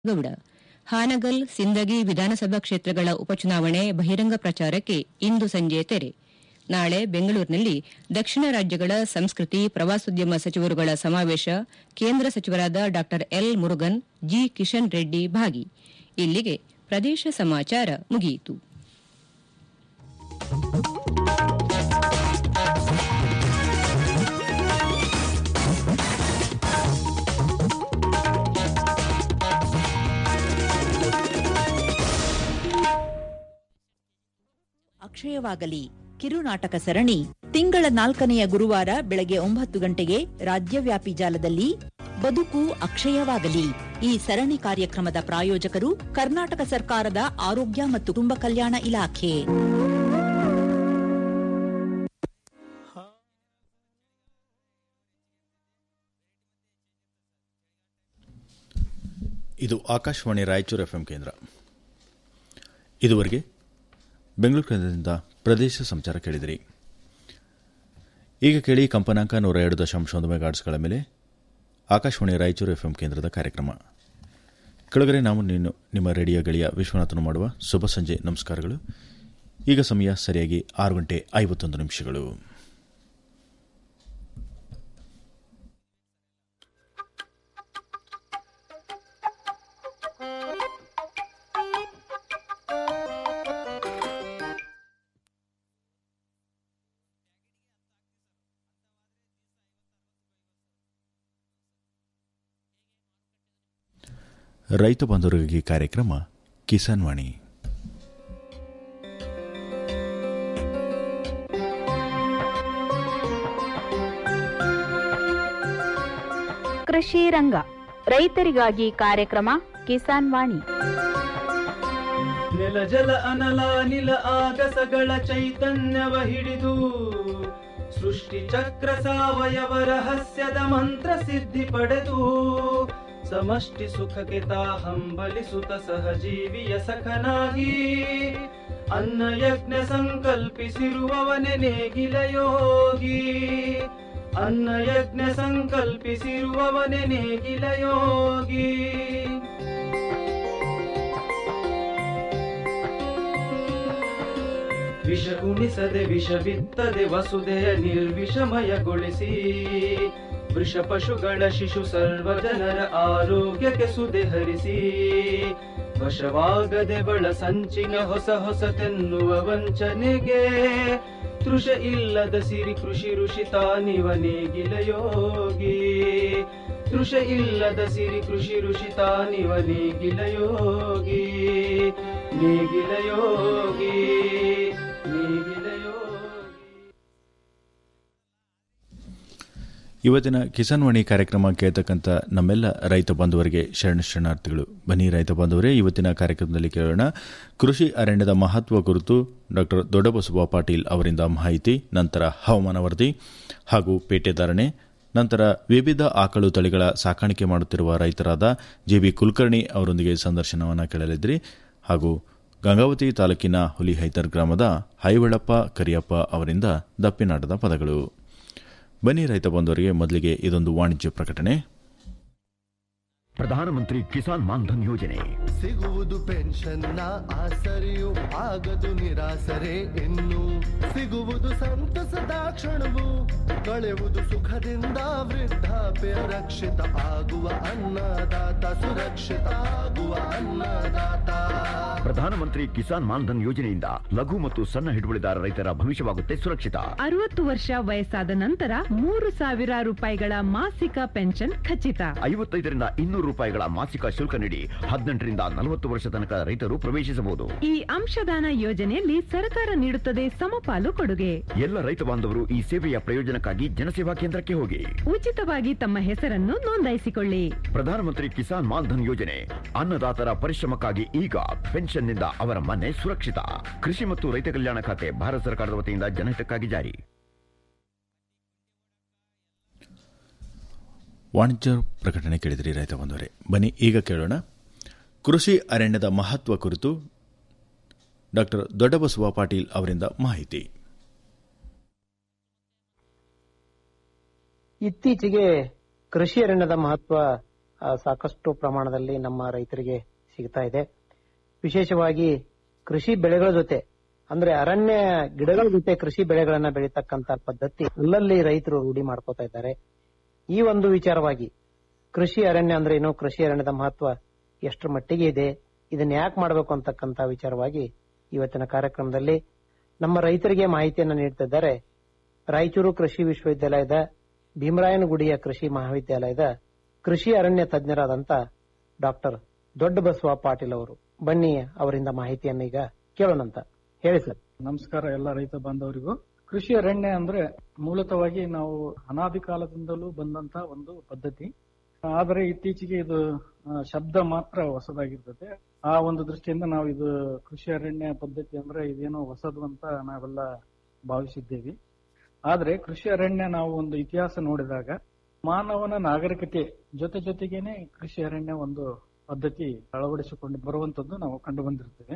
ಗೌಡ ಹಾನಗಲ್ ಸಿಂದಗಿ ವಿಧಾನಸಭಾ ಕ್ಷೇತ್ರಗಳ ಉಪಚುನಾವಣೆ ಬಹಿರಂಗ ಪ್ರಚಾರಕ್ಕೆ ಇಂದು ಸಂಜೆ ತೆರೆ ನಾಳೆ ಬೆಂಗಳೂರಿನಲ್ಲಿ ದಕ್ಷಿಣ ರಾಜ್ಯಗಳ ಸಂಸ್ಕೃತಿ ಪ್ರವಾಸೋದ್ಯಮ ಸಚಿವರುಗಳ ಸಮಾವೇಶ ಕೇಂದ್ರ ಸಚಿವರಾದ ಡಾ ಎಲ್ ಮುರುಗನ್ ಜಿ ಕಿಶನ್ ರೆಡ್ಡಿ ಭಾಗಿ ಇಲ್ಲಿಗೆ ಪ್ರದೇಶ ಸಮಾಚಾರ ಮುಗಿಯಿತು ಅಕ್ಷಯವಾಗಲಿ ಕಿರುನಾಟಕ ಸರಣಿ ತಿಂಗಳ ನಾಲ್ಕನೆಯ ಗುರುವಾರ ಬೆಳಗ್ಗೆ ಒಂಬತ್ತು ಗಂಟೆಗೆ ರಾಜ್ಯವ್ಯಾಪಿ ಜಾಲದಲ್ಲಿ ಬದುಕು ಅಕ್ಷಯವಾಗಲಿ ಈ ಸರಣಿ ಕಾರ್ಯಕ್ರಮದ ಪ್ರಾಯೋಜಕರು ಕರ್ನಾಟಕ ಸರ್ಕಾರದ ಆರೋಗ್ಯ ಮತ್ತು ಕುಟುಂಬ ಕಲ್ಯಾಣ ಇಲಾಖೆ ಇದು ಆಕಾಶವಾಣಿ ರಾಯಚೂರು ಎಫ್ಎಂ ಕೇಂದ್ರ ಇದುವರೆಗೆ ಬೆಂಗಳೂರು ಕೇಂದ್ರದಿಂದ ಪ್ರದೇಶ ಸಂಚಾರ ಕೇಳಿದಿರಿ ಈಗ ಕೇಳಿ ಕಂಪನಾಂಕ ನೂರ ಎರಡು ದಶಾಂಶ ಒಂದು ಮೆಗಾಟ್ಸ್ಗಳ ಮೇಲೆ ಆಕಾಶವಾಣಿ ರಾಯಚೂರು ಎಫ್ಎಂ ಕೇಂದ್ರದ ಕಾರ್ಯಕ್ರಮ ಕೆಳಗಡೆ ನಾವು ನೀನು ನಿಮ್ಮ ರೇಡಿಯೋ ಗೆಳೆಯ ವಿಶ್ವನಾಥನು ಮಾಡುವ ಶುಭ ಸಂಜೆ ನಮಸ್ಕಾರಗಳು ಈಗ ಸಮಯ ಸರಿಯಾಗಿ ಆರು ಗಂಟೆ ಐವತ್ತೊಂದು ನಿಮಿಷಗಳು ರೈತ ಬಂಧುವರಿಗೆ ಕಾರ್ಯಕ್ರಮ ಕಿಸಾನ್ ವಾಣಿ ಕೃಷಿ ರಂಗ ರೈತರಿಗಾಗಿ ಕಾರ್ಯಕ್ರಮ ಕಿಸಾನ್ ವಾಣಿ ನೆಲ ಜಲ ಅನಲ ನಿಲ ಆಗಸಗಳ ಚೈತನ್ಯವ ಹಿಡಿದು ಸೃಷ್ಟಿ ಚಕ್ರ ಸಾವಯವ ರಹಸ್ಯದ ಮಂತ್ರ ಸಿದ್ಧಿ ಪಡೆದು ಸಮಷ್ಟಿ ಸುಖಕ್ಕೆ ತಾ ಹಂಬಲಿಸುತ್ತ ಸಹಜೀವಿಯ ಸಖನಾಗಿ ಅನ್ನ ಯಜ್ಞ ಸಂಕಲ್ಪಿಸಿರುವವನೆ ನೇಗಿಲ ಯೋಗಿ ಅನ್ನ ಯಜ್ಞ ಸಂಕಲ್ಪಿಸಿರುವವನೆ ನೇಗಿಲ ಯೋಗಿ ವಿಷ ಉಣಿಸದೆ ವಿಷ ಬಿತ್ತದೆ ವಸುದೆಯ ನಿರ್ವಿಷಮಯಗೊಳಿಸಿ ವೃಷ ಪಶುಗಳ ಶಿಶು ಸರ್ವ ಜನರ ಆರೋಗ್ಯಕ್ಕೆ ಸುದೆ ಹರಿಸಿ ವಶವಾಗದೆ ಬಳ ಸಂಚಿನ ಹೊಸ ಹೊಸತೆನ್ನುವ ವಂಚನೆಗೆ ತೃಷ ಇಲ್ಲದ ಸಿರಿ ಕೃಷಿ ಋಷಿ ತಾನಿವ ನೇಗಿಲ ಯೋಗಿ ತೃಷ ಇಲ್ಲದ ಸಿರಿ ಕೃಷಿ ಋಷಿ ತಾನಿವ ನೇಗಿಲ ಯೋಗಿ ನೇಗಿಲ ಯೋಗಿ ನೇಗಿಲ ಯೋಗಿ ಇವತ್ತಿನ ಕಿಸಾನ್ ವಾಣಿ ಕಾರ್ಯಕ್ರಮ ಕೇಳ್ತಕ್ಕಂಥ ನಮ್ಮೆಲ್ಲ ರೈತ ಬಂಧುವರಿಗೆ ಶರಣ ಶರಣಾರ್ಥಿಗಳು ಬನ್ನಿ ರೈತ ಬಂಧುವರೇ ಇವತ್ತಿನ ಕಾರ್ಯಕ್ರಮದಲ್ಲಿ ಕೇಳೋಣ ಕೃಷಿ ಅರಣ್ಯದ ಮಹತ್ವ ಕುರಿತು ಡಾಕ್ಟರ್ ದೊಡ್ಡಬಸವ ಪಾಟೀಲ್ ಅವರಿಂದ ಮಾಹಿತಿ ನಂತರ ಹವಾಮಾನ ವರದಿ ಹಾಗೂ ಪೇಟೆದಾರಣೆ ನಂತರ ವಿವಿಧ ಆಕಳು ತಳಿಗಳ ಸಾಕಾಣಿಕೆ ಮಾಡುತ್ತಿರುವ ರೈತರಾದ ಜೆಬಿ ಕುಲಕರ್ಣಿ ಅವರೊಂದಿಗೆ ಸಂದರ್ಶನವನ್ನು ಕೇಳಲಿದ್ರಿ ಹಾಗೂ ಗಂಗಾವತಿ ತಾಲೂಕಿನ ಹುಲಿಹೈತರ್ ಗ್ರಾಮದ ಹೈವಳಪ್ಪ ಕರಿಯಪ್ಪ ಅವರಿಂದ ದಪ್ಪಿನಾಟದ ಪದಗಳು ಬನ್ನಿ ರೈತ ಬಂದವರಿಗೆ ಮೊದಲಿಗೆ ಇದೊಂದು ವಾಣಿಜ್ಯ ಪ್ರಕಟಣೆ ಪ್ರಧಾನಮಂತ್ರಿ ಕಿಸಾನ್ ಮಾನ್ಧನ್ ಯೋಜನೆ ಸಿಗುವುದು ಪೆನ್ಷನ್ನ ಆಸರೆಯು ಆಗದು ನಿರಾಸರೆ ಇನ್ನು ಸಿಗುವುದು ಸಂತಸದ ಕ್ಷಣವು ಕಳೆಯುವುದು ಸುಖದಿಂದ ವೃದ್ಧಾಪ್ಯ ರಕ್ಷಿತ ಆಗುವ ಅನ್ನದಾತ ಸುರಕ್ಷಿತ ಆಗುವ ಅನ್ನದಾತ ಪ್ರಧಾನಮಂತ್ರಿ ಕಿಸಾನ್ ಮಾನ್ಧನ್ ಯೋಜನೆಯಿಂದ ಲಘು ಮತ್ತು ಸಣ್ಣ ಹಿಡುವಳಿದಾರ ರೈತರ ಭವಿಷ್ಯವಾಗುತ್ತೆ ಸುರಕ್ಷಿತ ಅರವತ್ತು ವರ್ಷ ವಯಸ್ಸಾದ ನಂತರ ಮೂರು ಸಾವಿರ ರೂಪಾಯಿಗಳ ಮಾಸಿಕ ಪೆನ್ಷನ್ ಖಚಿತ ಐವತ್ತೈದರಿಂದ ಇನ್ನೂರು ರೂಪಾಯಿಗಳ ಮಾಸಿಕ ಶುಲ್ಕ ನೀಡಿ ಹದಿನೆಂಟರಿಂದ ನಲವತ್ತು ವರ್ಷ ತನಕ ರೈತರು ಪ್ರವೇಶಿಸಬಹುದು ಈ ಅಂಶದಾನ ಯೋಜನೆಯಲ್ಲಿ ಸರ್ಕಾರ ನೀಡುತ್ತದೆ ಸಮಪಾಲು ಕೊಡುಗೆ ಎಲ್ಲ ರೈತ ಬಾಂಧವರು ಈ ಸೇವೆಯ ಪ್ರಯೋಜನಕ್ಕಾಗಿ ಜನಸೇವಾ ಕೇಂದ್ರಕ್ಕೆ ಹೋಗಿ ಉಚಿತವಾಗಿ ತಮ್ಮ ಹೆಸರನ್ನು ನೋಂದಾಯಿಸಿಕೊಳ್ಳಿ ಪ್ರಧಾನಮಂತ್ರಿ ಕಿಸಾನ್ ಮಾನ್ಧನ್ ಯೋಜನೆ ಅನ್ನದಾತರ ಪರಿಶ್ರಮಕ್ಕಾಗಿ ಈಗ ಪೆನ್ಷನ್ನಿಂದ ಅವರ ಮನೆ ಸುರಕ್ಷಿತ ಕೃಷಿ ಮತ್ತು ರೈತ ಕಲ್ಯಾಣ ಖಾತೆ ಭಾರತ ಸರ್ಕಾರದ ವತಿಯಿಂದ ಜನಹಿತಕ್ಕಾಗಿ ಜಾರಿ ವಾಣಿಜ್ಯ ಪ್ರಕಟಣೆ ಕೇಳಿದಿರಿ ರೈತ ಬಂದವರೇ ಬನ್ನಿ ಈಗ ಕೇಳೋಣ ಕೃಷಿ ಅರಣ್ಯದ ಮಹತ್ವ ಕುರಿತು ಡಾಕ್ಟರ್ ದೊಡ್ಡಬಸವ ಪಾಟೀಲ್ ಅವರಿಂದ ಮಾಹಿತಿ ಇತ್ತೀಚೆಗೆ ಕೃಷಿ ಅರಣ್ಯದ ಮಹತ್ವ ಆ, ಸಾಕಷ್ಟು ಪ್ರಮಾಣದಲ್ಲಿ ನಮ್ಮ ರೈತರಿಗೆ ಸಿಗ್ತಾ ಇದೆ ವಿಶೇಷವಾಗಿ ಕೃಷಿ ಬೆಳೆಗಳ ಜೊತೆ ಅಂದ್ರೆ ಅರಣ್ಯ ಗಿಡಗಳ ಜೊತೆ ಕೃಷಿ ಬೆಳೆಗಳನ್ನ ಬೆಳೀತಕ್ಕಂತ ಪದ್ಧತಿ ಅಲ್ಲಲ್ಲಿ ರೈತರು ರೂಢಿ ಮಾಡ್ಕೋತಾ ಇದ್ದಾರೆ ಈ ಒಂದು ವಿಚಾರವಾಗಿ ಕೃಷಿ ಅರಣ್ಯ ಅಂದ್ರೆ ಏನು ಕೃಷಿ ಅರಣ್ಯದ ಮಹತ್ವ ಎಷ್ಟರ ಮಟ್ಟಿಗೆ ಇದೆ ಇದನ್ನ ಯಾಕೆ ಮಾಡಬೇಕು ಅಂತಕ್ಕಂತ ವಿಚಾರವಾಗಿ ಇವತ್ತಿನ ಕಾರ್ಯಕ್ರಮದಲ್ಲಿ ನಮ್ಮ ರೈತರಿಗೆ ಮಾಹಿತಿಯನ್ನು ನೀಡ್ತಾ ಇದ್ದಾರೆ ರಾಯಚೂರು ಕೃಷಿ ವಿಶ್ವವಿದ್ಯಾಲಯದ ಭೀಮರಾಯನಗುಡಿಯ ಕೃಷಿ ಮಹಾವಿದ್ಯಾಲಯದ ಕೃಷಿ ಅರಣ್ಯ ತಜ್ಞರಾದಂತ ಡಾಕ್ಟರ್ ದೊಡ್ಡ ಬಸವ ಪಾಟೀಲ್ ಅವರು ಬನ್ನಿ ಅವರಿಂದ ಮಾಹಿತಿಯನ್ನು ಈಗ ಕೇಳೋಣಂತ ಹೇಳಿ ಸರ್ ನಮಸ್ಕಾರ ಎಲ್ಲ ರೈತ ಬಾಂಧವರಿಗೂ ಕೃಷಿ ಅರಣ್ಯ ಅಂದ್ರೆ ಮೂಲತವಾಗಿ ನಾವು ಅನಾದಿ ಕಾಲದಿಂದಲೂ ಬಂದಂತ ಒಂದು ಪದ್ಧತಿ ಆದರೆ ಇತ್ತೀಚೆಗೆ ಇದು ಆ, ಶಬ್ದ ಮಾತ್ರ ಹೊಸದಾಗಿರ್ತದೆ ಆ ಒಂದು ದೃಷ್ಟಿಯಿಂದ ನಾವು ಇದು ಕೃಷಿ ಅರಣ್ಯ ಪದ್ಧತಿ ಅಂದ್ರೆ ಇದೇನೋ ಹೊಸದು ಅಂತ ನಾವೆಲ್ಲ ಭಾವಿಸಿದ್ದೇವೆ ಆದ್ರೆ ಕೃಷಿ ಅರಣ್ಯ ನಾವು ಒಂದು ಇತಿಹಾಸ ನೋಡಿದಾಗ ಮಾನವನ ನಾಗರಿಕತೆ ಜೊತೆ ಜೊತೆಗೇನೆ ಕೃಷಿ ಅರಣ್ಯ ಒಂದು ಪದ್ಧತಿ ಅಳವಡಿಸಿಕೊಂಡು ಬರುವಂತದ್ದು ನಾವು ಕಂಡು ಬಂದಿರ್ತೇವೆ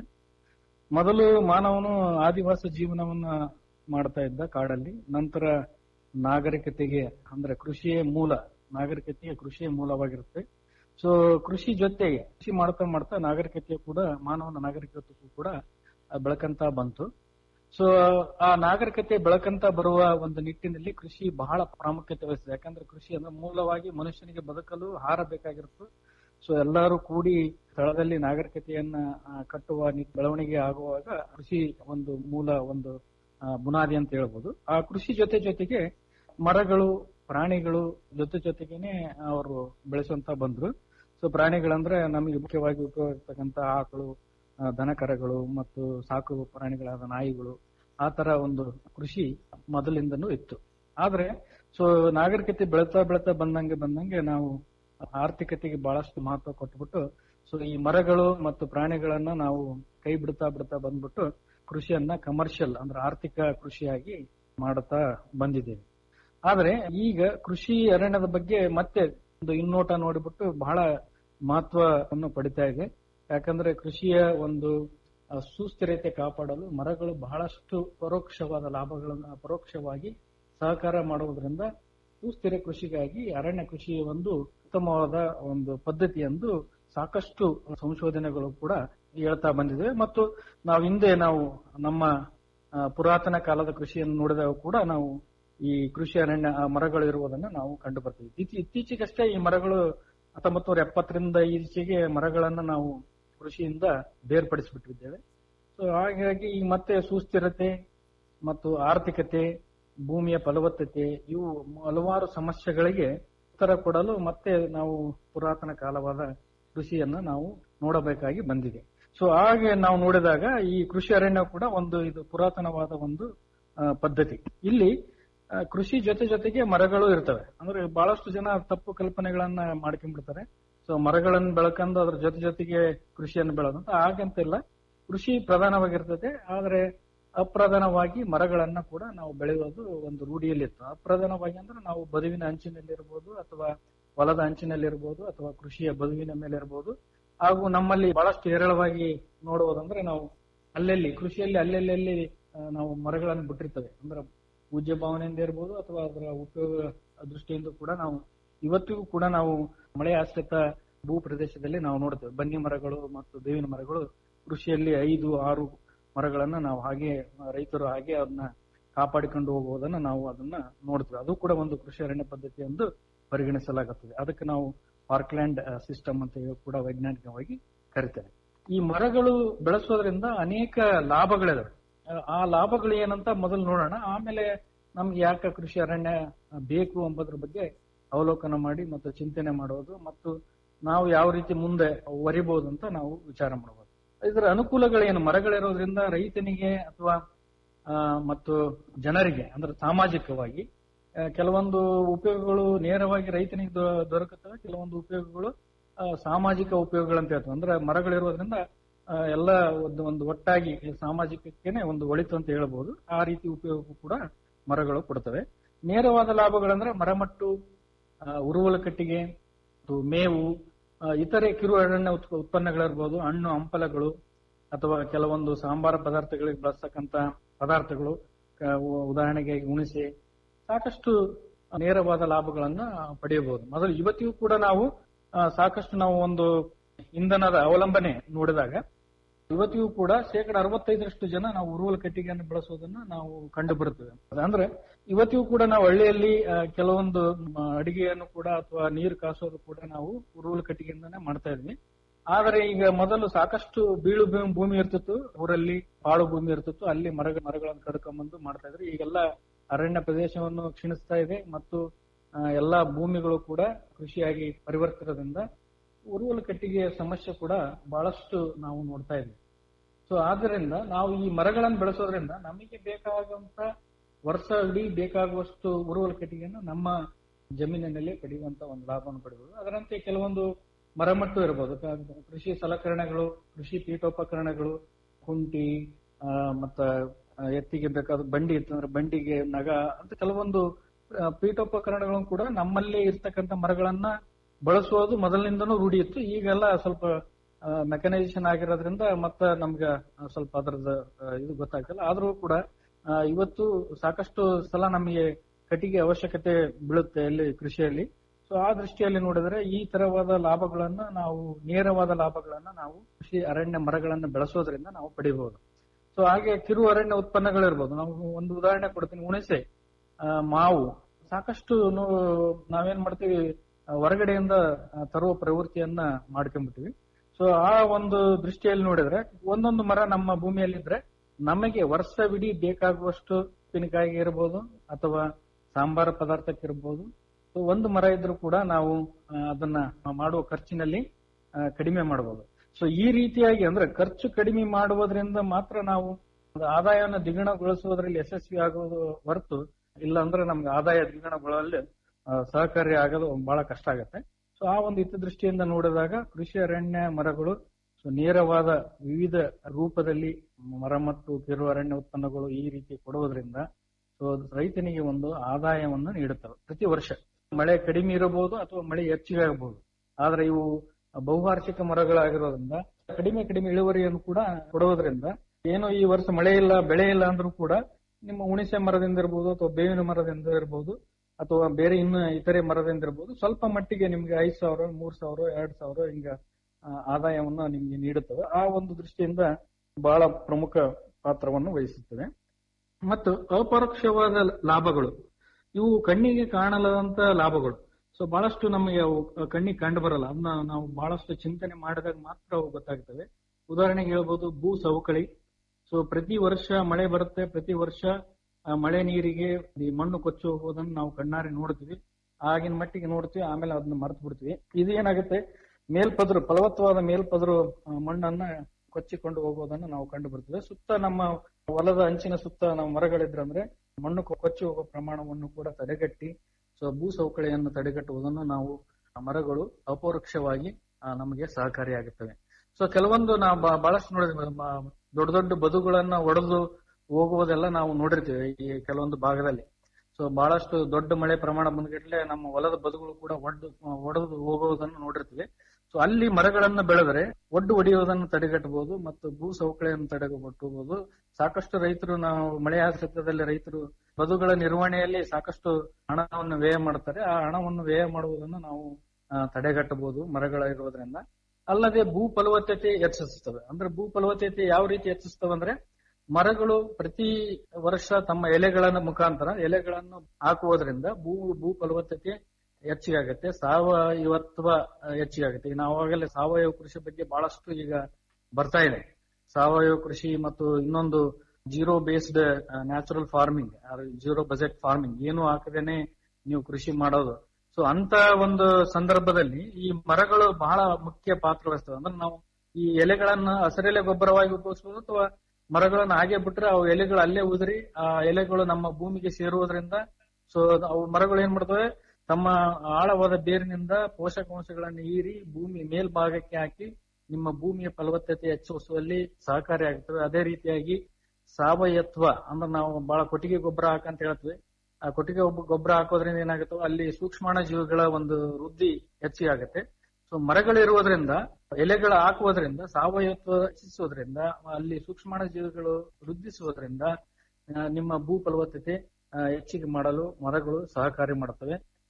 ಮೊದಲು ಮಾನವನು ಆದಿವಾಸ ಜೀವನವನ್ನ ಮಾಡ್ತಾ ಇದ್ದ ಕಾಡಲ್ಲಿ ನಂತರ ನಾಗರಿಕತೆಗೆ ಅಂದ್ರೆ ಕೃಷಿಯೇ ಮೂಲ ನಾಗರಿಕತೆಗೆ ಕೃಷಿಯೇ ಮೂಲವಾಗಿರುತ್ತೆ ಸೊ ಕೃಷಿ ಜೊತೆಗೆ ಕೃಷಿ ಮಾಡ್ತಾ ಮಾಡ್ತಾ ನಾಗರಿಕತೆ ಕೂಡ ಮಾನವನ ನಾಗರಿಕತೆಗೂ ಕೂಡ ಆ, ಬೆಳಕಂತ ಬಂತು ಸೊ ಆ ನಾಗರಿಕತೆ ಬೆಳಕಂತ ಬರುವ ಒಂದು ನಿಟ್ಟಿನಲ್ಲಿ ಕೃಷಿ ಬಹಳ ಪ್ರಾಮುಖ್ಯತೆ ವಹಿಸಿದೆ ಯಾಕಂದ್ರೆ ಕೃಷಿ ಅಂದ್ರೆ ಮೂಲವಾಗಿ ಮನುಷ್ಯನಿಗೆ ಬದುಕಲು ಆಹಾರ ಬೇಕಾಗಿರುತ್ತೆ ಸೊ ಎಲ್ಲರೂ ಕೂಡಿ ಸ್ಥಳದಲ್ಲಿ ನಾಗರಿಕತೆಯನ್ನ ಆ, ಕಟ್ಟುವ ನಿಟ್- ಬೆಳವಣಿಗೆ ಆಗುವಾಗ ಕೃಷಿ ಒಂದು ಮೂಲ ಒಂದು ಆ, ಬುನಾದಿ ಅಂತ ಹೇಳ್ಬೋದು ಆ ಕೃಷಿ ಜೊತೆ ಜೊತೆಗೆ ಮರಗಳು ಪ್ರಾಣಿಗಳು ಜೊತೆ ಜೊತೆಗೇನೆ ಅವರು ಬೆಳೆಸುವಂತ ಬಂದ್ರು ಸೊ ಪ್ರಾಣಿಗಳಂದ್ರೆ ನಮಗೆ ಮುಖ್ಯವಾಗಿ ಉಪಯೋಗ ಇರ್ತಕ್ಕಂತ ಆಕಳು ಆ, ದನಕರಗಳು ಮತ್ತು ಸಾಕು ಪ್ರಾಣಿಗಳಾದ ನಾಯಿಗಳು ಆ ತರ ಒಂದು ಕೃಷಿ ಮೊದಲಿಂದನೂ ಇತ್ತು ಆದ್ರೆ ಸೊ ನಾಗರಿಕತೆ ಬೆಳತಾ ಬೆಳತಾ ಬಂದಂಗೆ ಬಂದಂಗೆ ನಾವು ಆರ್ಥಿಕತೆಗೆ ಬಹಳಷ್ಟು ಮಹತ್ವ ಕೊಟ್ಬಿಟ್ಟು ಸೊ ಈ ಮರಗಳು ಮತ್ತು ಪ್ರಾಣಿಗಳನ್ನ ನಾವು ಕೈ ಬಿಡ್ತಾ ಬಿಡ್ತಾ ಬಂದ್ಬಿಟ್ಟು ಕೃಷಿಯನ್ನ ಕಮರ್ಷಿಯಲ್ ಅಂದ್ರೆ ಆರ್ಥಿಕ ಕೃಷಿಯಾಗಿ ಮಾಡುತ್ತಾ ಬಂದಿದ್ದೇವೆ ಆದ್ರೆ ಈಗ ಕೃಷಿ ಅರಣ್ಯದ ಬಗ್ಗೆ ಮತ್ತೆ ಒಂದು ಇನ್ನೋಟ ನೋಡಿಬಿಟ್ಟು ಬಹಳ ಮಹತ್ವವನ್ನು ಪಡಿತಾ ಇದೆ ಯಾಕಂದ್ರೆ ಕೃಷಿಯ ಒಂದು ಆ, ಸುಸ್ಥಿರತೆ ಕಾಪಾಡಲು ಮರಗಳು ಬಹಳಷ್ಟು ಪರೋಕ್ಷವಾದ ಲಾಭಗಳನ್ನು ಪರೋಕ್ಷವಾಗಿ ಸಹಕಾರ ಮಾಡುವುದರಿಂದ ಸುಸ್ಥಿರ ಕೃಷಿಗಾಗಿ ಅರಣ್ಯ ಕೃಷಿ ಒಂದು ಉತ್ತಮವಾದ ಒಂದು ಪದ್ಧತಿ ಎಂದು ಸಾಕಷ್ಟು ಸಂಶೋಧನೆಗಳು ಕೂಡ ಹೇಳ್ತಾ ಬಂದಿದೆ ಮತ್ತು ನಾವು ಹಿಂದೆ ನಾವು ನಮ್ಮ ಆ, ಪುರಾತನ ಕಾಲದ ಕೃಷಿಯನ್ನು ನೋಡಿದಾಗ ಕೂಡ ನಾವು ಈ ಕೃಷಿ ಅರಣ್ಯ ಆ, ಮರಗಳು ಇರುವುದನ್ನು ನಾವು ಕಂಡು ಬರ್ತೀವಿ ಇತ್ತೀಚೆ- ಇತ್ತೀಚೆಗಷ್ಟೇ ಈ ಮರಗಳು ಹತ್ತೊಂಬತ್ತು ನೂರ ಎಪ್ಪತ್ತರಿಂದ ಈಚೆಗೆ ಮರಗಳನ್ನ ನಾವು ಕೃಷಿಯಿಂದ ಬೇರ್ಪಡಿಸಿಬಿಟ್ಟಿದ್ದೇವೆ ಸೊ ಹಾಗಾಗಿ ಈ ಮತ್ತೆ ಸುಸ್ಥಿರತೆ ಮತ್ತು ಆರ್ಥಿಕತೆ ಭೂಮಿಯ ಫಲವತ್ತತೆ ಇವು ಹಲವಾರು ಸಮಸ್ಯೆಗಳಿಗೆ ಉತ್ತರ ಕೊಡಲು ಮತ್ತೆ ನಾವು ಪುರಾತನ ಕಾಲವಾದ ಕೃಷಿಯನ್ನ ನಾವು ನೋಡಬೇಕಾಗಿ ಬಂದಿದೆ ಸೊ ಹಾಗೆ ನಾವು ನೋಡಿದಾಗ ಈ ಕೃಷಿ ಅರಣ್ಯ ಕೂಡ ಒಂದು ಇದು ಪುರಾತನವಾದ ಒಂದು ಆ, ಪದ್ಧತಿ ಇಲ್ಲಿ ಆ, ಕೃಷಿ ಜೊತೆ ಜೊತೆಗೆ ಮರಗಳು ಇರ್ತವೆ ಅಂದ್ರೆ ಬಹಳಷ್ಟು ಜನ ತಪ್ಪು ಕಲ್ಪನೆಗಳನ್ನ ಮಾಡ್ಕೊಂಡ್ಬಿಡ್ತಾರೆ ಸೊ ಮರಗಳನ್ನು ಬೆಳ್ಕೊಂಡು ಅದ್ರ ಜೊತೆ ಜೊತೆಗೆ ಕೃಷಿಯನ್ನು ಬೆಳೆದು ಅಂತ ಹಾಗಂತಿಲ್ಲ ಕೃಷಿ ಪ್ರಧಾನವಾಗಿರ್ತದೆ ಆದ್ರೆ ಅಪ್ರಧಾನವಾಗಿ ಮರಗಳನ್ನ ಕೂಡ ನಾವು ಬೆಳೆಯೋದು ಒಂದು ರೂಢಿಯಲ್ಲಿತ್ತು ಅಪ್ರಧಾನವಾಗಿ ಅಂದ್ರೆ ನಾವು ಬದುವಿನ ಅಂಚಿನಲ್ಲಿರ್ಬೋದು ಅಥವಾ ಹೊಲದ ಅಂಚಿನಲ್ಲಿರ್ಬೋದು ಅಥವಾ ಕೃಷಿಯ ಬದುವಿನ ಮೇಲೆ ಇರ್ಬೋದು ಹಾಗೂ ನಮ್ಮಲ್ಲಿ ಬಹಳಷ್ಟು ಹೇರಳವಾಗಿ ನೋಡುವುದಂದ್ರೆ ನಾವು ಅಲ್ಲಲ್ಲಿ ಕೃಷಿಯಲ್ಲಿ ಅಲ್ಲೆಲ್ಲಿ ನಾವು ಮರಗಳನ್ನು ಬಿಟ್ಟಿರ್ತೇವೆ ಅಂದ್ರೆ ಪೂಜ್ಯ ಭಾವನೆಯಿಂದ ಇರ್ಬೋದು ಅಥವಾ ಅದರ ಉಪಯೋಗ ದೃಷ್ಟಿಯಿಂದ ಕೂಡ ನಾವು ಇವತ್ತಿಗೂ ಕೂಡ ನಾವು ಮಳೆ ಆಶ್ರಿತ ಭೂ ಪ್ರದೇಶದಲ್ಲಿ ನಾವು ನೋಡ್ತೇವೆ ಬನ್ನಿ ಮರಗಳು ಮತ್ತು ಬೇವಿನ ಮರಗಳು ಕೃಷಿಯಲ್ಲಿ ಐದು ಆರು ಮರಗಳನ್ನ ನಾವು ಹಾಗೆ ಆ, ರೈತರು ಹಾಗೆ ಅದನ್ನ ಕಾಪಾಡಿಕೊಂಡು ಹೋಗುವುದನ್ನ ನಾವು ಅದನ್ನ ನೋಡ್ತೇವೆ ಅದು ಕೂಡ ಒಂದು ಕೃಷಿ ಅರಣ್ಯ ಪದ್ಧತಿ ಎಂದು ಪರಿಗಣಿಸಲಾಗುತ್ತದೆ ಅದಕ್ಕೆ ನಾವು ಪಾರ್ಕ್ಲ್ಯಾಂಡ್ ಸಿಸ್ಟಮ್ ಅಂತ ಹೇಳಿ ಕೂಡ ವೈಜ್ಞಾನಿಕವಾಗಿ ಕರಿತೇವೆ ಈ ಮರಗಳು ಬೆಳೆಸೋದ್ರಿಂದ ಅನೇಕ ಲಾಭಗಳಿದಾವೆ ಆ, ಆ ಲಾಭಗಳು ಏನಂತ ಮೊದಲು ನೋಡೋಣ ಆಮೇಲೆ ನಮ್ಗೆ ಯಾಕೆ ಕೃಷಿ ಅರಣ್ಯ ಬೇಕು ಎಂಬುದ್ರ ಬಗ್ಗೆ ಅವಲೋಕನ ಮಾಡಿ ಮತ್ತು ಚಿಂತನೆ ಮಾಡೋದು ಮತ್ತು ನಾವು ಯಾವ ರೀತಿ ಮುಂದೆ ಒರಿಬಹುದು ಅಂತ ನಾವು ವಿಚಾರ ಮಾಡಬಹುದು ಇದರ ಅನುಕೂಲಗಳೇನು ಮರಗಳಿರೋದ್ರಿಂದ ರೈತನಿಗೆ ಅಥವಾ ಆ, ಮತ್ತು ಜನರಿಗೆ ಅಂದ್ರೆ ಸಾಮಾಜಿಕವಾಗಿ ಆ, ಕೆಲವೊಂದು ಉಪಯೋಗಗಳು ನೇರವಾಗಿ ರೈತನಿಗೆ ದೊ- ದೊರಕುತ್ತವೆ ಕೆಲವೊಂದು ಉಪಯೋಗಗಳು ಆ, ಸಾಮಾಜಿಕ ಉಪಯೋಗಗಳಂತ ಹೇಳ್ತವೆ ಅಂದ್ರೆ ಮರಗಳಿರೋದ್ರಿಂದ ಆ, ಎಲ್ಲ ಒಂದು ಒಂದು ಒಟ್ಟಾಗಿ ಸಾಮಾಜಿಕಕ್ಕೇನೆ ಒಂದು ಒಳಿತು ಅಂತ ಹೇಳ್ಬೋದು ಆ ರೀತಿ ಉಪಯೋಗ ಕೂಡ ಮರಗಳು ಕೊಡ್ತವೆ ನೇರವಾದ ಲಾಭಗಳಂದ್ರೆ ಮರಮಟ್ಟು ಆ, ಉರುವಲು ಕಟ್ಟಿಗೆ ಮತ್ತು ಮೇವು ಆ, ಇತರೆ ಕಿರು ಅರಣ್ಯ ಉತ್- ಉತ್ಪನ್ನಗಳಿರ್ಬೋದು ಹಣ್ಣು ಹಂಪಲಗಳು ಅಥವಾ ಕೆಲವೊಂದು ಸಾಂಬಾರ ಪದಾರ್ಥಗಳಿಗೆ ಬಳಸ್ತಕ್ಕಂತ ಪದಾರ್ಥಗಳು ಆ, ಉ- ಉದಾಹರಣೆಗೆ ಹುಣಸೆ ಸಾಕಷ್ಟು ನೇರವಾದ ಲಾಭಗಳನ್ನ ಪಡೆಯಬಹುದು ಮೊದಲು ಇವತ್ತಿಗೂ ಕೂಡ ನಾವು ಆ, ಸಾಕಷ್ಟು ನಾವು ಒಂದು ಇಂಧನದ ಅವಲಂಬನೆ ನೋಡಿದಾಗ ಇವತ್ತಿಗೂ ಕೂಡ ಶೇಕಡ ಅರವತ್ತೈದರಷ್ಟು ಜನ ನಾವು ಉರುವಲು ಕಟ್ಟಿಗೆಯನ್ನು ಬಳಸೋದನ್ನ ನಾವು ಕಂಡು ಬರುತ್ತೇವೆ ಅಂದ್ರೆ ಇವತ್ತಿಗೂ ಕೂಡ ನಾವು ಹಳ್ಳಿಯಲ್ಲಿ ಆ, ಕೆಲವೊಂದು ಮ, ಅಡಿಗೆಯನ್ನು ಕೂಡ ಅಥವಾ ನೀರು ಕಾಸೋದು ಕೂಡ ನಾವು ಉರುವಲು ಕಟ್ಟಿಗೆಯಿಂದಾನೇ ಮಾಡ್ತಾ ಇದ್ವಿ ಆದ್ರೆ ಈಗ ಮೊದಲು ಸಾಕಷ್ಟು ಬೀಳು ಭೂ- ಭೂಮಿ ಇರ್ತಿತ್ತು ಊರಲ್ಲಿ ಪಾಳು ಭೂಮಿ ಇರ್ತಿತ್ತು ಅಲ್ಲಿ ಮರ ಮರಗಳನ್ನು ಕಡ್ಕೊಂಡ್ಬಂದು ಮಾಡ್ತಾ ಇದ್ರು ಈಗೆಲ್ಲ ಅರಣ್ಯ ಪ್ರದೇಶವನ್ನು ಕ್ಷೀಣಿಸ್ತಾ ಇದೆ ಮತ್ತು ಆ, ಎಲ್ಲಾ ಭೂಮಿಗಳು ಕೂಡ ಕೃಷಿಯಾಗಿ ಪರಿವರ್ತಿರೋದ್ರಿಂದ ಉರುವಲು ಕಟ್ಟಿಗೆಯ ಸಮಸ್ಯೆ ಕೂಡ ಬಹಳಷ್ಟು ನಾವು ನೋಡ್ತಾ ಇದ್ವಿ ಸೊ ಆದ್ದರಿಂದ ನಾವು ಈ ಮರಗಳನ್ನು ಬೆಳೆಸೋದ್ರಿಂದ ನಮಗೆ ಬೇಕಾಗುವಂತ ವರ್ಷ ಇಡೀ ಬೇಕಾಗುವಷ್ಟು ಉರುವಲು ಕಟ್ಟಿಗೆಯನ್ನು ನಮ್ಮ ಜಮೀನಿನಲ್ಲಿ ಪಡೆಯುವಂತ ಒಂದು ಲಾಭವನ್ನು ಪಡೆಯಬಹುದು ಅದರಂತೆ ಕೆಲವೊಂದು ಮರಮಟ್ಟು ಇರಬಹುದು ಕ- ಕೃಷಿ ಸಲಕರಣೆಗಳು ಕೃಷಿ ಪೀಠೋಪಕರಣಗಳು ಕುಂಟಿ ಆ, ಮತ್ತ ಆ, ಎತ್ತಿಗೆ ಬೇಕಾದ ಬಂಡಿ ಇತ್ತಂದ್ರೆ ಬಂಡಿಗೆ ನಗ ಅಂತ ಕೆಲವೊಂದು ಆ, ಪೀಠೋಪಕರಣಗಳನ್ನು ಕೂಡ ನಮ್ಮಲ್ಲೇ ಇರ್ತಕ್ಕಂಥ ಮರಗಳನ್ನ ಬಳಸುವುದು ಮೊದಲಿನಿಂದನೂ ರೂಢಿ ಇತ್ತು ಈಗೆಲ್ಲ ಸ್ವಲ್ಪ ಮೆಕನೈಸೇಷನ್ ಆಗಿರೋದ್ರಿಂದ ಮತ್ತ ನಮ್ಗೆ ಆ, ಸ್ವಲ್ಪ ಅದರದ ಆ, ಇದು ಗೊತ್ತಾಗ್ತಿಲ್ಲ ಆದ್ರೂ ಕೂಡ ಆ, ಇವತ್ತು ಸಾಕಷ್ಟು ಸಲ ನಮಗೆ ಕಟ್ಟಿಗೆ ಅವಶ್ಯಕತೆ ಬೀಳುತ್ತೆ ಇಲ್ಲಿ ಕೃಷಿಯಲ್ಲಿ ಸೊ ಆ ದೃಷ್ಟಿಯಲ್ಲಿ ನೋಡಿದ್ರೆ ಈ ತರವಾದ ಲಾಭಗಳನ್ನ ನಾವು ನೇರವಾದ ಲಾಭಗಳನ್ನ ನಾವು ಕೃಷಿ ಅರಣ್ಯ ಮರಗಳನ್ನ ಬೆಳೆಸೋದ್ರಿಂದ ನಾವು ಪಡಿಬಹುದು ಸೊ ಹಾಗೆ ಕಿರು ಅರಣ್ಯ ಉತ್ಪನ್ನಗಳಿರ್ಬೋದು ನಾವು ಒಂದು ಉದಾಹರಣೆ ಕೊಡ್ತೀನಿ ಹುಣಸೆ ಆ, ಮಾವು ಸಾಕಷ್ಟು ನೋ- ನಾವೇನ್ ಮಾಡ್ತೀವಿ ಆ, ಹೊರಗಡೆಯಿಂದ ಆ, ತರುವ ಪ್ರವೃತ್ತಿಯನ್ನ ಮಾಡ್ಕೊಂಡ್ಬಿಟ್ಟಿವಿ ಸೊ ಆ ಒಂದು ದೃಷ್ಟಿಯಲ್ಲಿ ನೋಡಿದ್ರೆ ಒಂದೊಂದು ಮರ ನಮ್ಮ ಭೂಮಿಯಲ್ಲಿದ್ರೆ ನಮಗೆ ವರ್ಷವಿಡೀ ಬೇಕಾಗುವಷ್ಟು ಉಪ್ಪಿನಕಾಯಿ ಇರಬಹುದು ಅಥವಾ ಸಾಂಬಾರ ಪದಾರ್ಥಕ್ಕಿರ್ಬೋದು ಸೊ ಒಂದು ಮರ ಇದ್ರೂ ಕೂಡ ನಾವು ಆ, ಅದನ್ನ ಮಾಡುವ ಖರ್ಚಿನಲ್ಲಿ ಆ, ಕಡಿಮೆ ಮಾಡಬಹುದು ಸೊ ಈ ರೀತಿಯಾಗಿ ಅಂದ್ರೆ ಖರ್ಚು ಕಡಿಮೆ ಮಾಡುವುದರಿಂದ ಮಾತ್ರ ನಾವು ಒಂದು ಆದಾಯವನ್ನು ದ್ವಿಗುಣಗೊಳಿಸುವುದರಲ್ಲಿ ಯಶಸ್ವಿ ಆಗುವುದು ಹೊರತು ಇಲ್ಲ ಅಂದ್ರೆ ನಮ್ಗೆ ಆದಾಯ ದ್ವಿಗುಣಗೊಳ್ಳಲು ಆ, ಸಹಕಾರಿ ಆಗೋದು ಬಹಳ ಕಷ್ಟ ಆಗುತ್ತೆ ಸೊ ಆ ಒಂದು ಹಿತದೃಷ್ಟಿಯಿಂದ ನೋಡಿದಾಗ ಕೃಷಿ ಅರಣ್ಯ ಮರಗಳು ಸೊ ನೇರವಾದ ವಿವಿಧ ರೂಪದಲ್ಲಿ ಮರ ಮತ್ತು ಕಿರು ಅರಣ್ಯ ಉತ್ಪನ್ನಗಳು ಈ ರೀತಿ ಕೊಡುವುದರಿಂದ ಸೊ ರೈತನಿಗೆ ಒಂದು ಆದಾಯವನ್ನು ನೀಡುತ್ತವೆ ಪ್ರತಿ ವರ್ಷ ಮಳೆ ಕಡಿಮೆ ಇರಬಹುದು ಅಥವಾ ಮಳೆ ಹೆಚ್ಚಿಗೆ ಆಗಬಹುದು ಆದ್ರೆ ಇವು ಬಹುವಾರ್ಷಿಕ ಮರಗಳಾಗಿರೋದ್ರಿಂದ ಕಡಿಮೆ ಕಡಿಮೆ ಇಳುವರಿಯನ್ನು ಕೂಡ ಕೊಡುವುದರಿಂದ ಏನೋ ಈ ವರ್ಷ ಮಳೆ ಇಲ್ಲ ಬೆಳೆ ಇಲ್ಲ ಅಂದ್ರೂ ಕೂಡ ನಿಮ್ಮ ಹುಣಸೆ ಮರದಿಂದ ಇರಬಹುದು ಅಥವಾ ಬೇವಿನ ಮರದಿಂದ ಇರಬಹುದು ಅಥವಾ ಬೇರೆ ಇನ್ನು ಇತರೆ ಮರದಿಂದ ಇರಬಹುದು ಸ್ವಲ್ಪ ಮಟ್ಟಿಗೆ ನಿಮ್ಗೆ ಐದ್ ಸಾವಿರ ಮೂರ್ ಸಾವಿರ ಎರಡ್ ಸಾವಿರ ಹಿಂಗ ಆ, ಆದಾಯವನ್ನ ನಿಮ್ಗೆ ನೀಡುತ್ತವೆ ಆ ಒಂದು ದೃಷ್ಟಿಯಿಂದ ಬಹಳ ಪ್ರಮುಖ ಪಾತ್ರವನ್ನು ವಹಿಸುತ್ತವೆ ಮತ್ತು ಅಪರೋಕ್ಷವಾದ ಲಾಭಗಳು ಇವು ಕಣ್ಣಿಗೆ ಕಾಣಲಾದಂತ ಲಾಭಗಳು ಸೊ ಬಹಳಷ್ಟು ನಮಗೆ ಅವು ಕಣ್ಣಿಗೆ ಕಂಡು ಬರಲ್ಲ ಅದನ್ನ ನಾವು ಬಹಳಷ್ಟು ಚಿಂತನೆ ಮಾಡಿದಾಗ ಮಾತ್ರ ಅವು ಗೊತ್ತಾಗ್ತವೆ ಉದಾಹರಣೆಗೆ ಹೇಳ್ಬೋದು ಭೂ ಸವಕಳಿ ಸೊ ಪ್ರತಿ ವರ್ಷ ಮಳೆ ಬರುತ್ತೆ ಪ್ರತಿ ವರ್ಷ ಆ ಮಳೆ ನೀರಿಗೆ ಈ ಮಣ್ಣು ಕೊಚ್ಚಿ ಹೋಗೋದನ್ನ ನಾವು ಕಣ್ಣಾರೆ ನೋಡ್ತೀವಿ ಆಗಿನ ಮಟ್ಟಿಗೆ ನೋಡ್ತೀವಿ ಆಮೇಲೆ ಅದನ್ನ ಮರೆತು ಬಿಡ್ತೀವಿ ಇದೇನಾಗುತ್ತೆ ಮೇಲ್ಪದರು ಫಲವತ್ತವಾದ ಮೇಲ್ಪದರು ಆ, ಮಣ್ಣನ್ನ ಕೊಚ್ಚಿಕೊಂಡು ಹೋಗೋದನ್ನ ನಾವು ಕಂಡು ಬರ್ತೇವೆ ಸುತ್ತ ನಮ್ಮ ಹೊಲದ ಅಂಚಿನ ಸುತ್ತ ನಾವು ಮರಗಳಿದ್ರಂದ್ರೆ ಮಣ್ಣು ಕೊ- ಕೊಚ್ಚಿ ಹೋಗೋ ಪ್ರಮಾಣವನ್ನು ಕೂಡ ತಡೆಗಟ್ಟಿ ಸೊ ಭೂ ಸವಕಳಿಯನ್ನು ತಡೆಗಟ್ಟುವುದನ್ನು ನಾವು ಆ ಮರಗಳು ಅಪರೋಕ್ಷವಾಗಿ ಆ, ನಮಗೆ ಸಹಕಾರಿಯಾಗುತ್ತವೆ ಸೊ ಕೆಲವೊಂದು ನಾವು ಬ- ಬಹಳಷ್ಟು ನೋಡಿದ್ವಿ ಮ- ದೊಡ್ಡ ದೊಡ್ಡ ಬದುಗಳನ್ನ ಒಡೆದು ಹೋಗುವುದೆಲ್ಲ ನಾವು ನೋಡಿರ್ತೀವಿ ಈ ಕೆಲವೊಂದು ಭಾಗದಲ್ಲಿ ಸೊ ಬಹಳಷ್ಟು ದೊಡ್ಡ ಮಳೆ ಪ್ರಮಾಣ ಬಂದ್ಗಟ್ಲೆ ನಮ್ಮ ಹೊಲದ ಬದುಗಳು ಕೂಡ ಒಡ್ಡು ಒಡೆದು ಹೋಗುವುದನ್ನು ನೋಡಿರ್ತೀವಿ ಸೊ ಅಲ್ಲಿ ಮರಗಳನ್ನ ಬೆಳೆದರೆ ಒಡ್ಡು ಒಡೆಯುವುದನ್ನು ತಡೆಗಟ್ಟಬಹುದು ಮತ್ತು ಭೂ ಸವಕಳಿಯನ್ನು ತಡೆಗಟ್ಟಬಹುದು ಸಾಕಷ್ಟು ರೈತರು ನಾವು ಮಳೆ ಆಶ್ರಿತದಲ್ಲಿ ರೈತರು ಬದುಗಳ ನಿರ್ವಹಣೆಯಲ್ಲಿ ಸಾಕಷ್ಟು ಹಣವನ್ನು ವ್ಯಯ ಮಾಡ್ತಾರೆ ಆ ಹಣವನ್ನು ವ್ಯಯ ಮಾಡುವುದನ್ನು ನಾವು ಆ, ತಡೆಗಟ್ಟಬಹುದು ಮರಗಳ ಇರೋದ್ರಿಂದ ಅಲ್ಲದೆ ಭೂ ಫಲವತ್ತತೆ ಹೆಚ್ಚಿಸ್ತವೆ ಅಂದ್ರೆ ಭೂ ಫಲವತ್ತತೆ ಯಾವ ರೀತಿ ಹೆಚ್ಚಿಸ್ತವೆ ಅಂದ್ರೆ ಮರಗಳು ಪ್ರತಿ ವರ್ಷ ತಮ್ಮ ಎಲೆಗಳ ಮುಖಾಂತರ ಎಲೆಗಳನ್ನು ಹಾಕುವುದರಿಂದ ಭೂ ಭೂ ಫಲವತ್ತತೆ ಹೆಚ್ಚಿಗಾಗತ್ತೆ ಸಾವಯವತ್ವ ಆ, ಹೆಚ್ಚಿಗಾಗತ್ತೆ ಈಗ ನಾವು ಆವಾಗಲೇ ಸಾವಯವ ಕೃಷಿ ಬಗ್ಗೆ ಬಹಳಷ್ಟು ಈಗ ಬರ್ತಾ ಇದೆ ಸಾವಯವ ಕೃಷಿ ಮತ್ತು ಇನ್ನೊಂದು zero based natural farming zero budget farming ಏನು ಹಾಕದೇನೆ ನೀವು ಕೃಷಿ ಮಾಡೋದು ಸೊ ಅಂತ ಒಂದು ಸಂದರ್ಭದಲ್ಲಿ ಈ ಮರಗಳು ಬಹಳ ಮುಖ್ಯ ಪಾತ್ರ ವಹಿಸ್ತವೆ ಅಂದ್ರೆ ನಾವು ಈ ಎಲೆಗಳನ್ನ ಹಸಿರೆಲೆ ಗೊಬ್ಬರವಾಗಿ ಉಪಯೋಗಿಸಬಹುದು ಅಥವಾ ಮರಗಳನ್ನ ಹಾಗೆ ಬಿಟ್ರೆ ಅವು ಎಲೆಗಳು ಅಲ್ಲೇ ಉದುರಿ ಆ ಎಲೆಗಳು ನಮ್ಮ ಭೂಮಿಗೆ ಸೇರುವುದರಿಂದ ಸೊ ಅವು ಮರಗಳು ಏನ್ ಮಾಡ್ತವೆ ತಮ್ಮ ಆಳವಾದ ಬೇರಿನಿಂದ ಪೋಷಕಾಂಶಗಳನ್ನು ಹೀರಿ ಭೂಮಿ ಮೇಲ್ಭಾಗಕ್ಕೆ ಹಾಕಿ ನಿಮ್ಮ ಭೂಮಿಯ ಫಲವತ್ತತೆ ಹೆಚ್ಚಿಸುವಲ್ಲಿ ಸಹಕಾರಿಯಾಗುತ್ತವೆ ಅದೇ ರೀತಿಯಾಗಿ ಸಾವಯತ್ವ ಅಂದ್ರೆ ನಾವು ಬಹಳ ಕೊಟ್ಟಿಗೆ ಗೊಬ್ಬರ ಹಾಕಂತ ಹೇಳ್ತೀವಿ ಆ ಕೊಟ್ಟಿಗೆ ಒಬ್ಬ- ಗೊಬ್ಬರ ಹಾಕೋದ್ರಿಂದ ಏನಾಗುತ್ತೆ ಅಲ್ಲಿ ಸೂಕ್ಷ್ಮಾಣ ಜೀವಿಗಳ ಒಂದು ವೃದ್ಧಿ ಹೆಚ್ಚಿಗೆ ಆಗುತ್ತೆ ಸೊ ಮರಗಳಿರುವುದರಿಂದ ಎಲೆಗಳು ಹಾಕುವುದರಿಂದ ಸಾವಯವ ಹೆಚ್ಚಿಸುವುದರಿಂದ ಅಲ್ಲಿ ಸೂಕ್ಷ್ಮಾಣ ಜೀವಿಗಳು ವೃದ್ಧಿಸುವುದರಿಂದ ಆ, ನಿಮ್ಮ ಭೂ ಫಲವತ್ತತೆ ಆ, ಹೆಚ್ಚಿಗೆ ಮಾಡಲು ಮರಗಳು ಸಹಕಾರಿ ಮಾಡುತ್ತವೆ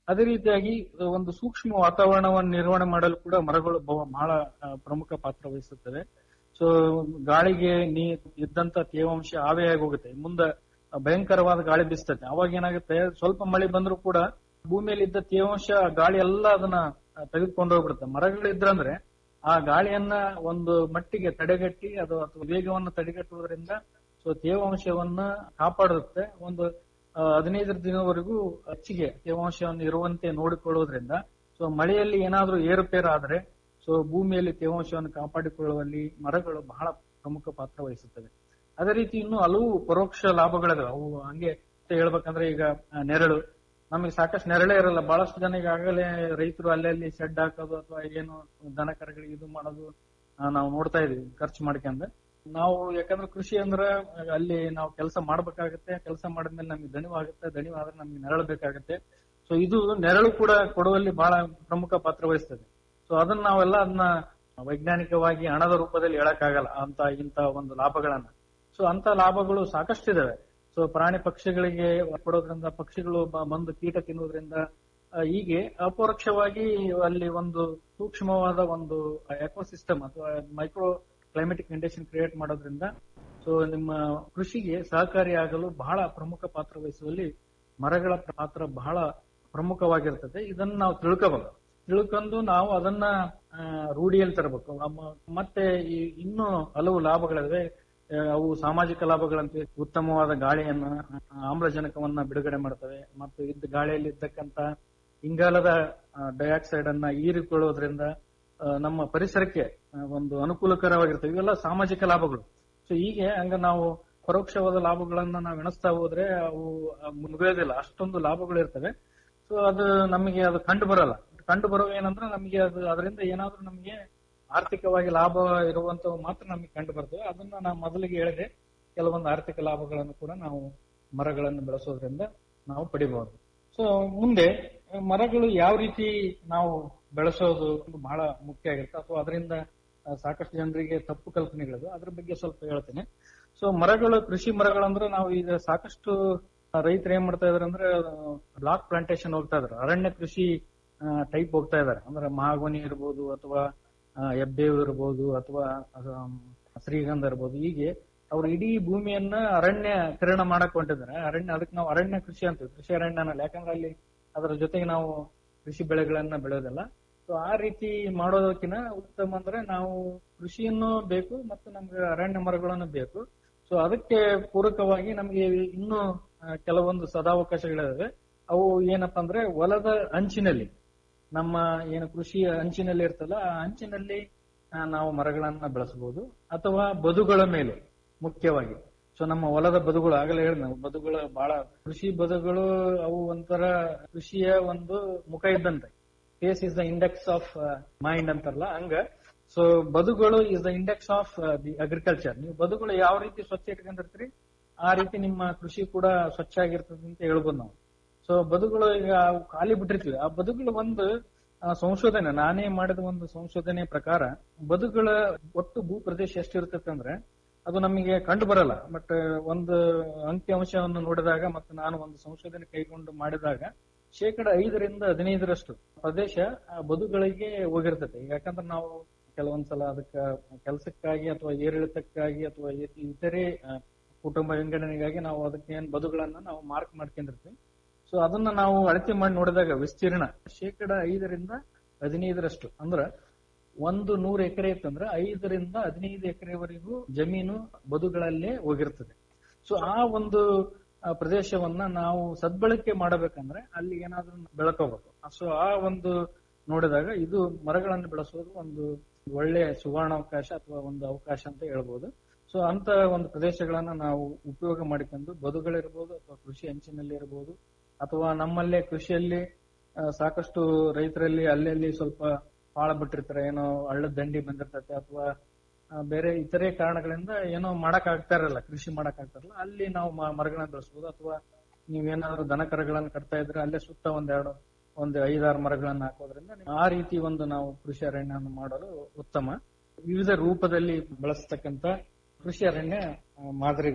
ಅದೇ ರೀತಿಯಾಗಿ ಒಂದು ಸೂಕ್ಷ್ಮ ವಾತಾವರಣವನ್ನು ನಿರ್ವಹಣೆ ಮಾಡಲು ಕೂಡ ಮರಗಳು ಬಹ- ಬಹಳ ಆ, ಪ್ರಮುಖ ಪಾತ್ರ ವಹಿಸುತ್ತವೆ ಸೊ ಗಾಳಿಗೆ ನೀ ಇದ್ದಂತ ತೇವಾಂಶ ಆವಿಯಾಗಿ ಹೋಗುತ್ತೆ ಮುಂದೆ ಭಯಂಕರವಾದ ಗಾಳಿ ಬೀಸ್ತದೆ ಅವಾಗ ಏನಾಗುತ್ತೆ ಸ್ವಲ್ಪ ಮಳೆ ಬಂದ್ರೂ ಕೂಡ ಭೂಮಿಯಲ್ಲಿ ಇದ್ದ ತೇವಾಂಶ ಗಾಳಿ ಎಲ್ಲ ಅದನ್ನ ತೆಗೆದುಕೊಂಡು ಹೋಗ್ಬಿಡುತ್ತೆ ಮರಗಳಿದ್ರಂದ್ರೆ ಆ ಗಾಳಿಯನ್ನ ಒಂದು ಮಟ್ಟಿಗೆ ತಡೆಗಟ್ಟಿ ಅದು ಅಥವಾ ವೇಗವನ್ನು ತಡೆಗಟ್ಟುವುದರಿಂದ ಸೊ ತೇವಾಂಶವನ್ನ ಕಾಪಾಡುತ್ತೆ ಒಂದು ಆ, ಹದಿನೈದರ ದಿನವರೆಗೂ ಹೆಚ್ಚಿಗೆ ತೇವಾಂಶವನ್ನು ಇರುವಂತೆ ನೋಡಿಕೊಳ್ಳುವುದರಿಂದ ಸೊ ಮಳೆಯಲ್ಲಿ ಏನಾದ್ರೂ ಏರುಪೇರು ಆದ್ರೆ ಸೊ ಭೂಮಿಯಲ್ಲಿ ತೇವಾಂಶವನ್ನು ಕಾಪಾಡಿಕೊಳ್ಳುವಲ್ಲಿ ಮರಗಳು ಬಹಳ ಪ್ರಮುಖ ಪಾತ್ರ ವಹಿಸುತ್ತವೆ ಅದೇ ರೀತಿ ಇನ್ನು ಹಲವು ಪರೋಕ್ಷ ಲಾಭಗಳಿದಾವೆ ಅವು ಹಂಗೆ ಹೇಳ್ಬೇಕಂದ್ರೆ ಈಗ ಆ, ನೆರಳು ನಮಗೆ ಸಾಕಷ್ಟು ನೆರಳೇ ಇರಲ್ಲ ಬಹಳಷ್ಟು ಜನ ಈಗಾಗಲೇ ರೈತರು ಅಲ್ಲಲ್ಲಿ ಶೆಡ್ ಹಾಕೋದು ಅಥವಾ ಏನು ದನ ಕರುಗಳಿಗೆ ಇದು ಮಾಡೋದು ಆ, ನಾವು ನೋಡ್ತಾ ಇದೀವಿ ಖರ್ಚು ಮಾಡ್ಕೊಂಡ್ ನಾವು ಯಾಕಂದ್ರೆ ಕೃಷಿ ಅಂದ್ರೆ ಅಲ್ಲಿ ನಾವು ಕೆಲಸ ಮಾಡ್ಬೇಕಾಗತ್ತೆ ಕೆಲಸ ಮಾಡಿದ್ಮೇಲೆ ನಮಗೆ ದಣಿವಾಗುತ್ತೆ ದಣಿವಾದ್ರೆ ನಮ್ಗೆ ನೆರಳು ಬೇಕಾಗುತ್ತೆ ಸೊ ಇದು ನೆರಳು ಕೂಡ ಕೊಡುವಲ್ಲಿ ಬಹಳ ಪ್ರಮುಖ ಪಾತ್ರ ವಹಿಸ್ತದೆ ಸೊ ಅದನ್ನ ನಾವೆಲ್ಲ ಅದನ್ನ ವೈಜ್ಞಾನಿಕವಾಗಿ ಹಣದ ರೂಪದಲ್ಲಿ ಹೇಳಕ್ಕಾಗಲ್ಲ ಅಂತ ಇಂತ ಒಂದು ಲಾಭಗಳನ್ನ ಸೊ ಅಂತ ಲಾಭಗಳು ಸಾಕಷ್ಟಿದಾವೆ ಸೊ ಪ್ರಾಣಿ ಪಕ್ಷಿಗಳಿಗೆ ಕೊಡೋದ್ರಿಂದ ಪಕ್ಷಿಗಳು ಬ- ಬಂದು ಕೀಟ ತಿನ್ನುವುದರಿಂದ ಆ, ಹೀಗೆ ಅಪರೋಕ್ಷವಾಗಿ ಅಲ್ಲಿ ಒಂದು ಸೂಕ್ಷ್ಮವಾದ ಒಂದು ಎಕೋಸಿಸ್ಟಮ್ ಅಥವಾ ಮೈಕ್ರೋ ಕ್ಲೈಮೆಟಿಕ್ ಕಂಡೀಷನ್ ಕ್ರಿಯೇಟ್ ಮಾಡೋದ್ರಿಂದ ಸೊ ನಿಮ್ಮ ಕೃಷಿಗೆ ಸಹಕಾರಿಯಾಗಲು ಬಹಳ ಪ್ರಮುಖ ಪಾತ್ರ ವಹಿಸುವಲ್ಲಿ ಮರಗಳ ಪಾತ್ರ ಬಹಳ ಪ್ರಮುಖವಾಗಿರ್ತದೆ ಇದನ್ನ ನಾವು ತಿಳ್ಕೋಬೇಕು ತಿಳ್ಕೊಂಡು ನಾವು ಅದನ್ನ ಆ, ರೂಢಿಯಲ್ಲಿ ತರಬೇಕು ಅಮ್ಮ- ಮತ್ತೆ ಈ ಇನ್ನೂ ಹಲವು ಲಾಭಗಳಿವೆ ಆ, ಅವು ಸಾಮಾಜಿಕ ಲಾಭಗಳಂತೆ ಉತ್ತಮವಾದ ಗಾಳಿಯನ್ನ ಆ, ಆಮ್ಲಜನಕವನ್ನ ಬಿಡುಗಡೆ ಮಾಡ್ತವೆ ಮತ್ತು ಇದ್ದ ಗಾಳಿಯಲ್ಲಿ ಇದ್ದಕ್ಕಂತ ಇಂಗಾಲದ ಡೈಆಕ್ಸೈಡ್ ಅನ್ನ ಹೀರಿಕೊಳ್ಳೋದ್ರಿಂದ ಆ, ನಮ್ಮ ಪರಿಸರಕ್ಕೆ ಆ, ಒಂದು ಅನುಕೂಲಕರವಾಗಿರ್ತವೆ ಇವೆಲ್ಲ ಸಾಮಾಜಿಕ ಲಾಭಗಳು ಸೊ ಹೀಗೆ ಹಂಗ ನಾವು ಪರೋಕ್ಷವಾದ ಲಾಭಗಳನ್ನ ನಾವು ಎಣಿಸ್ತಾ ಹೋದ್ರೆ ಅವು ಆ, ಮುಗಿಯೋದಿಲ್ಲ ಅಷ್ಟೊಂದು ಲಾಭಗಳು ಇರ್ತವೆ ಸೊ ಅದು ನಮಗೆ ಅದು ಕಂಡು ಬರಲ್ಲ ಕಂಡು ಬರೋ ಏನಂದ್ರೆ ನಮಗೆ ಅದು ಅದರಿಂದ ಏನಾದ್ರೂ ನಮಗೆ ಆರ್ಥಿಕವಾಗಿ ಲಾಭ ಇರುವಂತವು ಮಾತ್ರ ನಮಗೆ ಕಂಡು ಬರ್ತವೆ ಅದನ್ನ ನಾನು ಮೊದಲಿಗೆ ಹೇಳಿದೆ ಕೆಲವೊಂದು ಆರ್ಥಿಕ ಲಾಭಗಳನ್ನು ಕೂಡ ನಾವು ಮರಗಳನ್ನು ಬೆಳೆಸೋದ್ರಿಂದ ನಾವು ಪಡಿಬಹುದು ಸೊ ಮುಂದೆ ಮರಗಳು ಯಾವ ರೀತಿ ನಾವು ಬೆಳೆಸೋದು ಬಹಳ ಮುಖ್ಯ ಆಗಿರುತ್ತೆ ಅಥವಾ ಅದರಿಂದ ಆ, ಸಾಕಷ್ಟು ಜನರಿಗೆ ತಪ್ಪು ಕಲ್ಪನೆಗಳಿದೆ ಅದ್ರ ಬಗ್ಗೆ ಸ್ವಲ್ಪ ಹೇಳ್ತೇನೆ ಸೊ ಮರಗಳು ಕೃಷಿ ಮರಗಳಂದ್ರೆ ನಾವು ಈಗ ಸಾಕಷ್ಟು ರೈತರು ಏನ್ ಮಾಡ್ತಾ ಇದಾರೆ ಅಂದ್ರೆ ಬ್ಲಾಕ್ ಪ್ಲಾಂಟೇಶನ್ ಹೋಗ್ತಾ ಇದಾರೆ ಅರಣ್ಯ ಕೃಷಿ ಟೈಪ್ ಹೋಗ್ತಾ ಇದಾರೆ ಅಂದ್ರೆ ಮಹಾಗೋನಿ ಇರ್ಬೋದು ಅಥವಾ ಆ, ಹೆಬ್ಬೇವು ಇರ್ಬೋದು ಅಥವಾ ಆಮ್, ಶ್ರೀಗಂಧ ಇರ್ಬೋದು ಹೀಗೆ ಅವ್ರು ಇಡೀ ಭೂಮಿಯನ್ನ ಅರಣ್ಯಕರಣ ಮಾಡಕ್ ಹೊಂಟಿದ್ದಾರೆ ಅರಣ್ಯ ಅದಕ್ಕೆ ನಾವು ಅರಣ್ಯ ಕೃಷಿ ಅಂತೀವಿ ಕೃಷಿ ಅರಣ್ಯ ಅನ್ನಲ್ಲ ಯಾಕಂದ್ರೆ ಅಲ್ಲಿ ಅದರ ಜೊತೆಗೆ ನಾವು ಕೃಷಿ ಬೆಳೆಗಳನ್ನ ಬೆಳೆಯೋದಿಲ್ಲ ಸೊ ಆ ರೀತಿ ಮಾಡೋದಕ್ಕಿಂತ ಉತ್ತಮ ಅಂದ್ರೆ ನಾವು ಕೃಷಿಯನ್ನು ಬೇಕು ಮತ್ತು ನಮ್ಗೆ ಅರಣ್ಯ ಮರಗಳನ್ನು ಬೇಕು ಸೊ ಅದಕ್ಕೆ ಪೂರಕವಾಗಿ ನಮ್ಗೆ ಇನ್ನೂ ಆ, ಕೆಲವೊಂದು ಸದಾವಕಾಶಗಳಿದಾವೆ ಅವು ಏನಪ್ಪಾ ಅಂದ್ರೆ ಹೊಲದ ಅಂಚಿನಲ್ಲಿ ನಮ್ಮ ಏನು ಕೃಷಿ ಅಂಚಿನಲ್ಲಿ ಇರ್ತಲ್ಲ ಆ ಅಂಚಿನಲ್ಲಿ ಆ, ನಾವು ಮರಗಳನ್ನ ಬೆಳೆಸಬಹುದು ಅಥವಾ ಬದುಗಳ ಮೇಲೆ ಮುಖ್ಯವಾಗಿ ಸೊ ನಮ್ಮ ಹೊಲದ ಬದುಗಳು ಆಗಲೇ ಹೇಳಿ ನಾವು ಬದುಗಳು ಬಹಳ ಕೃಷಿ ಬದುಗಳು ಅವು ಒಂಥರ ಕೃಷಿಯ ಒಂದು ಮುಖ ಇದ್ದಂತೆ face is the index of mind ಅಂತಾರಲ್ಲ ಹಂಗ ಸೊ ಬದುಗಳು is the index of the agriculture ನೀವು ಬದುಗಳು ಯಾವ ರೀತಿ ಸ್ವಚ್ಛ ಇಟ್ಕೊಂಡಿರ್ತೀರಿ ಆ ರೀತಿ ನಿಮ್ಮ ಕೃಷಿ ಕೂಡ ಸ್ವಚ್ಛ ಆಗಿರ್ತದೆ ಅಂತ ಹೇಳ್ಬೋದು ನಾವು ಸೊ ಬದುಗಳು ಈಗ ಅವು ಖಾಲಿ ಬಿಟ್ಟಿರ್ತೀವಿ ಆ ಬದುಗಳು ಒಂದು ಆ, ಸಂಶೋಧನೆ ನಾನೇ ಮಾಡಿದ ಒಂದು ಸಂಶೋಧನೆ ಪ್ರಕಾರ ಬದುಗಳ ಒಟ್ಟು ಭೂ ಪ್ರದೇಶ ಎಷ್ಟಿರ್ತೈತೆ ಅಂದ್ರೆ ಅದು ನಮಗೆ ಕಂಡು ಬರಲ್ಲ ಬಟ್ ಒಂದು ಅಂಕಿಅಂಶವನ್ನು ನೋಡಿದಾಗ ಮತ್ತು ನಾನು ಒಂದು ಸಂಶೋಧನೆ ಕೈಗೊಂಡು ಮಾಡಿದಾಗ ಶೇಕಡ ಐದರಿಂದ ಹದಿನೈದರಷ್ಟು ಪ್ರದೇಶ ಆ ಬದುಗಳಿಗೆ ಹೋಗಿರ್ತೈತೆ ಯಾಕಂದ್ರೆ ನಾವು ಕೆಲವೊಂದ್ಸಲ ಅದಕ್ಕ ಕೆಲಸಕ್ಕಾಗಿ ಅಥವಾ ಏರಿಳಿತಕ್ಕಾಗಿ ಅಥವಾ ಇ- ಇತರೆ ಆ, ಕುಟುಂಬ ವಿಂಗಡಣೆಗಾಗಿ ನಾವು ಅದಕ್ಕೆ ಏನ್ ಬದುಗಳನ್ನ ನಾವು ಮಾರ್ಕ್ ಮಾಡ್ಕೊಂಡಿರ್ತೀವಿ ಸೊ ಅದನ್ನ ನಾವು ಅಳತೆ ಮಾಡಿ ನೋಡಿದಾಗ ವಿಸ್ತೀರ್ಣ ಶೇಕಡ ಐದರಿಂದ ಹದಿನೈದರಷ್ಟು ಅಂದ್ರ ಒಂದು ನೂರು ಎಕರೆ ಇತ್ತಂದ್ರೆ ಐದರಿಂದ ಹದಿನೈದು ಎಕರೆವರೆಗೂ ಜಮೀನು ಬದುಗಳಲ್ಲೇ ಹೋಗಿರ್ತದೆ ಸೊ ಆ ಒಂದು ಆ, ಪ್ರದೇಶವನ್ನ ನಾವು ಸದ್ಬಳಕೆ ಮಾಡಬೇಕಂದ್ರೆ ಅಲ್ಲಿ ಏನಾದ್ರೂ ಬೆಳ್ಕೋಬೇಕು ಸೊ ಆ ಒಂದು ನೋಡಿದಾಗ ಇದು ಮರಗಳನ್ನು ಬೆಳೆಸೋದು ಒಂದು ಒಳ್ಳೆಯ ಸುವರ್ಣಾವಕಾಶ ಅಥವಾ ಒಂದು ಅವಕಾಶ ಅಂತ ಹೇಳ್ಬೋದು ಸೊ ಅಂತ ಒಂದು ಪ್ರದೇಶಗಳನ್ನ ನಾವು ಉಪಯೋಗ ಮಾಡಿಕೊಂಡು ಬದುಗಳಿರ್ಬೋದು ಅಥವಾ ಕೃಷಿ ಅಂಚಿನಲ್ಲಿ ಇರಬಹುದು ಅಥವಾ ನಮ್ಮಲ್ಲೇ ಕೃಷಿಯಲ್ಲಿ ಆ, ಸಾಕಷ್ಟು ರೈತರಲ್ಲಿ ಅಲ್ಲಲ್ಲಿ ಸ್ವಲ್ಪ ಪಾಳ ಬಿಟ್ಟಿರ್ತಾರೆ ಏನೋ ಹಳ್ಳದ ದಂಡಿ ಬಂದಿರ್ತೈತೆ ಅಥವಾ ಆ, ಬೇರೆ ಇತರೆ ಕಾರಣಗಳಿಂದ ಏನೋ ಮಾಡಕ್ ಆಗ್ತಾ ಇರಲ್ಲ ಕೃಷಿ ಮಾಡಕ್ ಆಗ್ತಾ ಇರಲ್ಲ ಅಲ್ಲಿ ನಾವು ಮ- ಮರಗಳನ್ನ ಬೆಳೆಸಬಹುದು ಅಥವಾ ನೀವೇನಾದ್ರೂ ದನ ಕರುಗಳನ್ನ ಕಟ್ತಾ ಇದ್ರೆ ಅಲ್ಲೇ ಸುತ್ತ ಒಂದೆರಡು ಒಂದು ಐದಾರು ಮರಗಳನ್ನ ಹಾಕೋದ್ರಿಂದ ನೀವು ಆ ರೀತಿ ಒಂದು ನಾವು ಕೃಷಿ ಅರಣ್ಯವನ್ನು ಮಾಡಲು ಉತ್ತಮ ವಿವಿಧ ರೂಪದಲ್ಲಿ ಬಳಸ್ತಕ್ಕಂತ ಕೃಷಿ ಅರಣ್ಯ ಆ, ಮಾದರಿಗಳು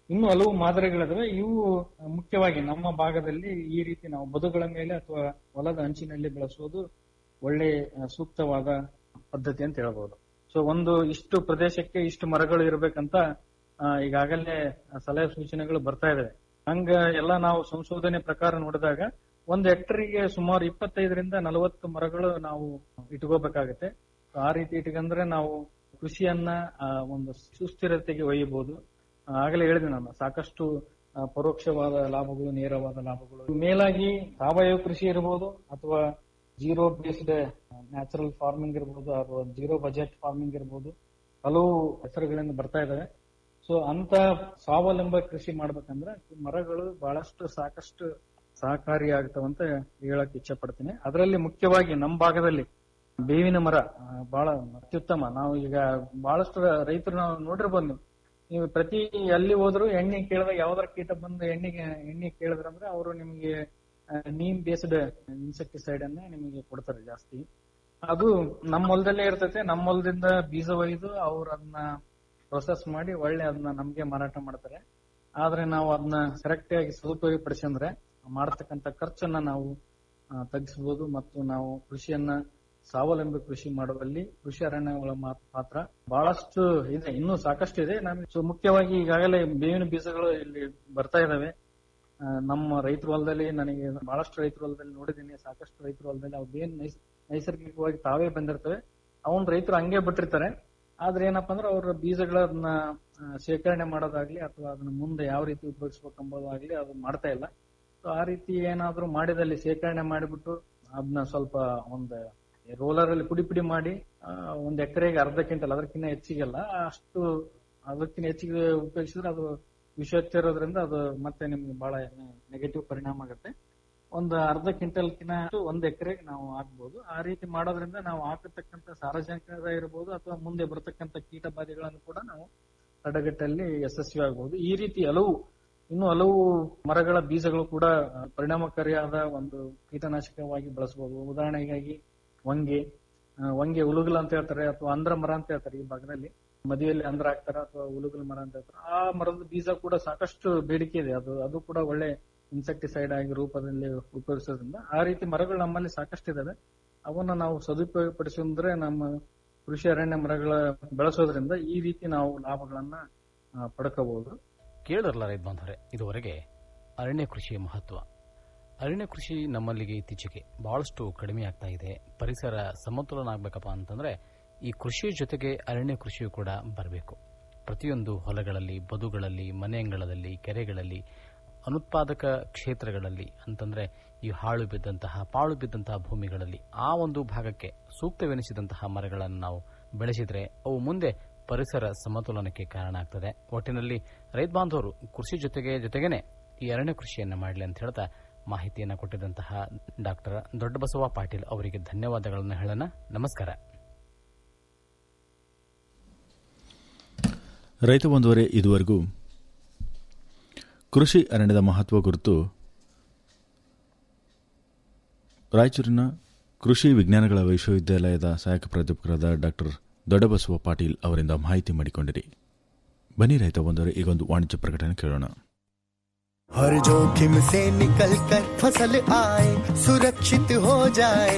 ಇನ್ನೂ ಹಲವು ಮಾದರಿಗಳಿದಾವೆ ಇವು ಮುಖ್ಯವಾಗಿ ನಮ್ಮ ಭಾಗದಲ್ಲಿ ಈ ರೀತಿ ನಾವು ಬದುಗಳ ಮೇಲೆ ಅಥವಾ ಹೊಲದ ಅಂಚಿನಲ್ಲಿ ಬೆಳೆಸೋದು ಒಳ್ಳೆ ಆ, ಸೂಕ್ತವಾದ ಪದ್ಧತಿ ಅಂತ ಹೇಳ್ಬೋದು ಸೊ ಒಂದು ಇಷ್ಟು ಪ್ರದೇಶಕ್ಕೆ ಇಷ್ಟು ಮರಗಳು ಇರಬೇಕಂತ ಆ, ಈಗಾಗಲೇ ಸಲಹೆ ಸೂಚನೆಗಳು ಬರ್ತಾ ಇದಾವೆ ಹಂಗ ಎಲ್ಲ ನಾವು ಸಂಶೋಧನೆ ಪ್ರಕಾರ ನೋಡಿದಾಗ ಒಂದು ಹೆಕ್ಟರಿಗೆ ಸುಮಾರು ಇಪ್ಪತ್ತೈದರಿಂದ ನಲವತ್ತು ಮರಗಳು ನಾವು ಇಟ್ಕೋಬೇಕಾಗತ್ತೆ So, ಆ ರೀತಿ ಇಟ್ಕೊಂಡ್ರೆ ನಾವು ಕೃಷಿಯನ್ನ ಆ, ಒಂದು ಸುಸ್ಥಿರತೆಗೆ ಒಯ್ಯಬಹುದು ಆ, ಆಗಲೇ ಹೇಳಿದೆ ನಾನು ಸಾಕಷ್ಟು ಆ, ಪರೋಕ್ಷವಾದ ಲಾಭಗಳು ನೇರವಾದ ಲಾಭಗಳು ಮೇಲಾಗಿ ಸಾವಯವ ಕೃಷಿ ಇರಬಹುದು ಅಥವಾ ಜೀರೋ ಬೇಸ್ಡ್ ನ್ಯಾಚುರಲ್ ಫಾರ್ಮಿಂಗ್ ಇರಬಹುದು ಅಥವಾ ಜೀರೋ ಬಜೆಟ್ ಫಾರ್ಮಿಂಗ್ ಇರಬಹುದು ಹಲವು ಹೆಸರುಗಳಿಂದ ಬರ್ತಾ ಇದಾವೆ ಸೊ ಅಂತ ಸ್ವಾವಲಂಬ ಕೃಷಿ ಮಾಡ್ಬೇಕಂದ್ರೆ ಮರಗಳು ಬಹಳಷ್ಟು ಸಾಕಷ್ಟು ಸಹಕಾರಿಯಾಗ್ತಾವಂತ ಹೇಳಕ್ ಇಚ್ಛೆ ಪಡ್ತೀನಿ ಅದರಲ್ಲಿ ಮುಖ್ಯವಾಗಿ ನಮ್ಮ ಭಾಗದಲ್ಲಿ ಬೇವಿನ ಮರ ಆ, ಬಹಳ ಅತ್ಯುತ್ತಮ ನಾವು ಈಗ ಬಹಳಷ್ಟು ರೈತರು ನಾವು ನೋಡಿರ್ಬೋದು ನೀವು ನೀವು ಪ್ರತಿ ಎಲ್ಲಿ ಹೋದ್ರು ಎಣ್ಣೆ ಕೇಳಿದಾಗ ಯಾವ್ದಾರ ಕೀಟ ಬಂದು ಎಣ್ಣೆಗೆ ಎಣ್ಣೆ ಕೇಳಿದ್ರಂದ್ರೆ ಅವರು ನಿಮಗೆ ನೀಮ್ ಬೇಸ್ಡ್ ಇನ್ಸೆಕ್ಟಿಸೈಡ್ ಅನ್ನ ನಿಮಗೆ ಕೊಡ್ತಾರೆ ಜಾಸ್ತಿ ಅದು ನಮ್ಮ ಹೊಲದಲ್ಲೇ ಇರ್ತೈತೆ ನಮ್ಮ ಹೊಲದಿಂದ ಬೀಜ ಒಯ್ದು ಅವ್ರು ಅದನ್ನ ಪ್ರೊಸೆಸ್ ಮಾಡಿ ಒಳ್ಳೆ ಅದನ್ನ ನಮ್ಗೆ ಮಾರಾಟ ಮಾಡ್ತಾರೆ ಆದ್ರೆ ನಾವು ಅದನ್ನ ಕರೆಕ್ಟ್ ಆಗಿ ಸದುಪಯೋಗ ಪಡಿಸಂದ್ರೆ ಮಾಡತಕ್ಕಂತ ಖರ್ಚನ್ನ ನಾವು ಆ, ತಗ್ಗಿಸಬಹುದು ಮತ್ತು ನಾವು ಕೃಷಿಯನ್ನ ಸ್ವಾವಲಂಬಿ ಕೃಷಿ ಮಾಡುವಲ್ಲಿ ಕೃಷಿ ಅರಣ್ಯಗಳ ಮಾ- ಪಾತ್ರ ಬಹಳಷ್ಟು ಇದೆ ಇನ್ನೂ ಸಾಕಷ್ಟು ಇದೆ ನಮಗೆ ಸೊ ಮುಖ್ಯವಾಗಿ ಈಗಾಗಲೇ ಬೇವಿನ ಬೀಜಗಳು ಇಲ್ಲಿ ಬರ್ತಾ ಇದಾವೆ ಆ, ನಮ್ಮ ರೈತರ ಹೊಲದಲ್ಲಿ ನನಗೆ ಬಹಳಷ್ಟು ರೈತರ ಹೊಲದಲ್ಲಿ ನೋಡಿದ್ದೀನಿ ಸಾಕಷ್ಟು ರೈತರ ಹೊಲದಲ್ಲಿ ಅವು ಬೇನ್ ನೈಸ್ ನೈಸರ್ಗಿಕವಾಗಿ ತಾವೇ ಬಂದಿರ್ತವೆ ಅವನ್ ರೈತರು ಹಂಗೆ ಬಿಟ್ಟಿರ್ತಾರೆ ಆದ್ರೆ ಏನಪ್ಪಾ ಅಂದ್ರೆ ಅವ್ರ ಬೀಜಗಳನ್ನ ಆ, ಶೇಖರಣೆ ಮಾಡೋದಾಗ್ಲಿ ಅಥವಾ ಅದನ್ನ ಮುಂದೆ ಯಾವ ರೀತಿ ಉಪಯೋಗಿಸ್ಬೇಕೆಂಬುದಾಗ್ಲಿ ಅದು ಮಾಡ್ತಾ ಇಲ್ಲ ಸೊ ಆ ರೀತಿ ಏನಾದ್ರೂ ಮಾಡಿದಲ್ಲಿ ಶೇಖರಣೆ ಮಾಡಿಬಿಟ್ಟು ಅದನ್ನ ಸ್ವಲ್ಪ ಒಂದು ರೋಲರ್ ಅಲ್ಲಿ ಪುಡಿ ಪುಡಿ ಮಾಡಿ ಆ, ಒಂದ್ ಎಕರೆಗೆ ಅರ್ಧ ಕ್ವಿಂಟಲ್ ಅದಕ್ಕಿಂತ ಹೆಚ್ಚಿಗೆಲ್ಲ ಅಷ್ಟು ಅದಕ್ಕಿಂತ ಹೆಚ್ಚಿಗೆ ಉಪಯೋಗಿಸಿದ್ರೆ ಅದು ವಿಷಯುಕ್ತ ಇರೋದ್ರಿಂದ ಅದು ಮತ್ತೆ ನಿಮ್ಗೆ ಬಹಳ ನೆಗೆಟಿವ್ ಪರಿಣಾಮ ಆಗುತ್ತೆ ಒಂದು ಅರ್ಧ ಕ್ವಿಂಟಲ್ಕಿನ ಒಂದ್ ಎಕರೆಗೆ ನಾವು ಹಾಕ್ಬೋದು ಆ ರೀತಿ ಮಾಡೋದ್ರಿಂದ ನಾವು ಹಾಕತಕ್ಕಂತ ಸಾರಜನಕ ಇರಬಹುದು ಅಥವಾ ಮುಂದೆ ಬರತಕ್ಕಂತ ಕೀಟ ಬಾಧೆಗಳನ್ನು ಕೂಡ ನಾವು ತಡೆಗಟ್ಟಲ್ಲಿ ಯಶಸ್ವಿ ಆಗಬಹುದು ಈ ರೀತಿ ಹಲವು ಇನ್ನು ಹಲವು ಮರಗಳ ಬೀಜಗಳು ಕೂಡ ಆ, ಪರಿಣಾಮಕಾರಿಯಾದ ಒಂದು ಕೀಟನಾಶಕವಾಗಿ ಬಳಸಬಹುದು ಉದಾಹರಣೆಗಾಗಿ ವಂಗೆ ಆ, ವಂಗೆ ಉಲುಗುಲ ಅಂತ ಹೇಳ್ತಾರೆ ಅಥವಾ ಅಂದ್ರ ಮರ ಅಂತ ಹೇಳ್ತಾರೆ ಈ ಭಾಗದಲ್ಲಿ ಮದುವೆಯಲ್ಲಿ ಅಂದ್ರ ಹಾಕ್ತಾರೆ ಅಥವಾ ಉಲುಗುಲ್ ಮರ ಅಂತ ಹೇಳ್ತಾರೆ ಆ ಮರದ ಬೀಜ ಕೂಡ ಸಾಕಷ್ಟು ಬೇಡಿಕೆ ಇದೆ ಅದು ಅದು ಕೂಡ ಒಳ್ಳೆ ಇನ್ಸೆಕ್ಟಿಸೈಡ್ ಆಗಿ ರೂಪದಲ್ಲಿ ಉಪಯೋಗಿಸೋದ್ರಿಂದ ಆ ರೀತಿ ಮರಗಳು ನಮ್ಮಲ್ಲಿ ಸಾಕಷ್ಟು ಇದಾವೆ ಅವನ್ನ ನಾವು ಸದುಪಯೋಗ ಪಡಿಸಿದ್ರೆ ನಮ್ಮ ಕೃಷಿ ಅರಣ್ಯ ಮರಗಳ ಬೆಳೆಸೋದ್ರಿಂದ ಈ ರೀತಿ ನಾವು ಲಾಭಗಳನ್ನ ಆ, ಪಡ್ಕೋಬಹುದು ಕೇಳಿದ್ರಲ್ಲ ರೈತ ಬಾಂಧವರೇ ಇದುವರೆಗೆ ಅರಣ್ಯ ಕೃಷಿಯ ಮಹತ್ವ ಅರಣ್ಯ ಕೃಷಿ ನಮ್ಮಲ್ಲಿಗೆ ಇತ್ತೀಚೆಗೆ ಬಹಳಷ್ಟು ಕಡಿಮೆ ಆಗ್ತಾ ಇದೆ ಪರಿಸರ ಸಮತೋಲನ ಆಗ್ಬೇಕಪ್ಪ ಅಂತಂದ್ರೆ ಈ ಕೃಷಿಯ ಜೊತೆಗೆ ಅರಣ್ಯ ಕೃಷಿಯು ಕೂಡ ಬರಬೇಕು ಪ್ರತಿಯೊಂದು ಹೊಲಗಳಲ್ಲಿ ಬದುಗಳಲ್ಲಿ ಮನೆ ಅಂಗಳದಲ್ಲಿ ಕೆರೆಗಳಲ್ಲಿ ಅನುತ್ಪಾದಕ ಕ್ಷೇತ್ರಗಳಲ್ಲಿ ಅಂತಂದ್ರೆ ಈ ಹಾಳು ಬಿದ್ದಂತಹ ಪಾಳು ಬಿದ್ದಂತಹ ಭೂಮಿಗಳಲ್ಲಿ ಆ ಒಂದು ಭಾಗಕ್ಕೆ ಸೂಕ್ತವೆನಿಸಿದಂತಹ ಮರಗಳನ್ನು ನಾವು ಬೆಳೆಸಿದ್ರೆ ಅವು ಮುಂದೆ ಪರಿಸರ ಸಮತೋಲನಕ್ಕೆ ಕಾರಣ ಆಗ್ತದೆ ಒಟ್ಟಿನಲ್ಲಿ ರೈತ ಬಾಂಧವರು ಕೃಷಿ ಜೊತೆಗೆ ಜೊತೆಗೇನೆ ಈ ಅರಣ್ಯ ಕೃಷಿಯನ್ನು ಮಾಡಲಿ ಅಂತ ಹೇಳ್ತಾ ಮಾಹಿತಿಯನ್ನು ಕೊಟ್ಟಿದ್ದಂತಹ ಡಾಕ್ಟರ್ ದೊಡ್ಡಬಸವ ಪಾಟೀಲ್ ಅವರಿಗೆ ಧನ್ಯವಾದಗಳನ್ನು ಹೇಳೋಣ ನಮಸ್ಕಾರ ರೈತ ಬಂಧುವರೇ ಇದುವರೆಗೂ ಕೃಷಿ ಅರಣ್ಯದ ಮಹತ್ವ ಕುರಿತು ರಾಯಚೂರಿನ ಕೃಷಿ ವಿಜ್ಞಾನಗಳ ವಿಶ್ವವಿದ್ಯಾಲಯದ ಸಹಾಯಕ ಪ್ರಾಧ್ಯಾಪಕರಾದ ಡಾಕ್ಟರ್ ದೊಡ್ಡಬಸವ ಪಾಟೀಲ್ ಅವರಿಂದ ಮಾಹಿತಿ ಮಾಡಿಕೊಂಡಿರಿ ಬನ್ನಿ ರೈತ ಬಂಧುವರೇ ಈಗೊಂದು ವಾಣಿಜ್ಯ ಪ್ರಕಟಣೆ ಕೇಳೋಣ हर जोखिम से निकल कर फसल आए सुरक्षित हो जाए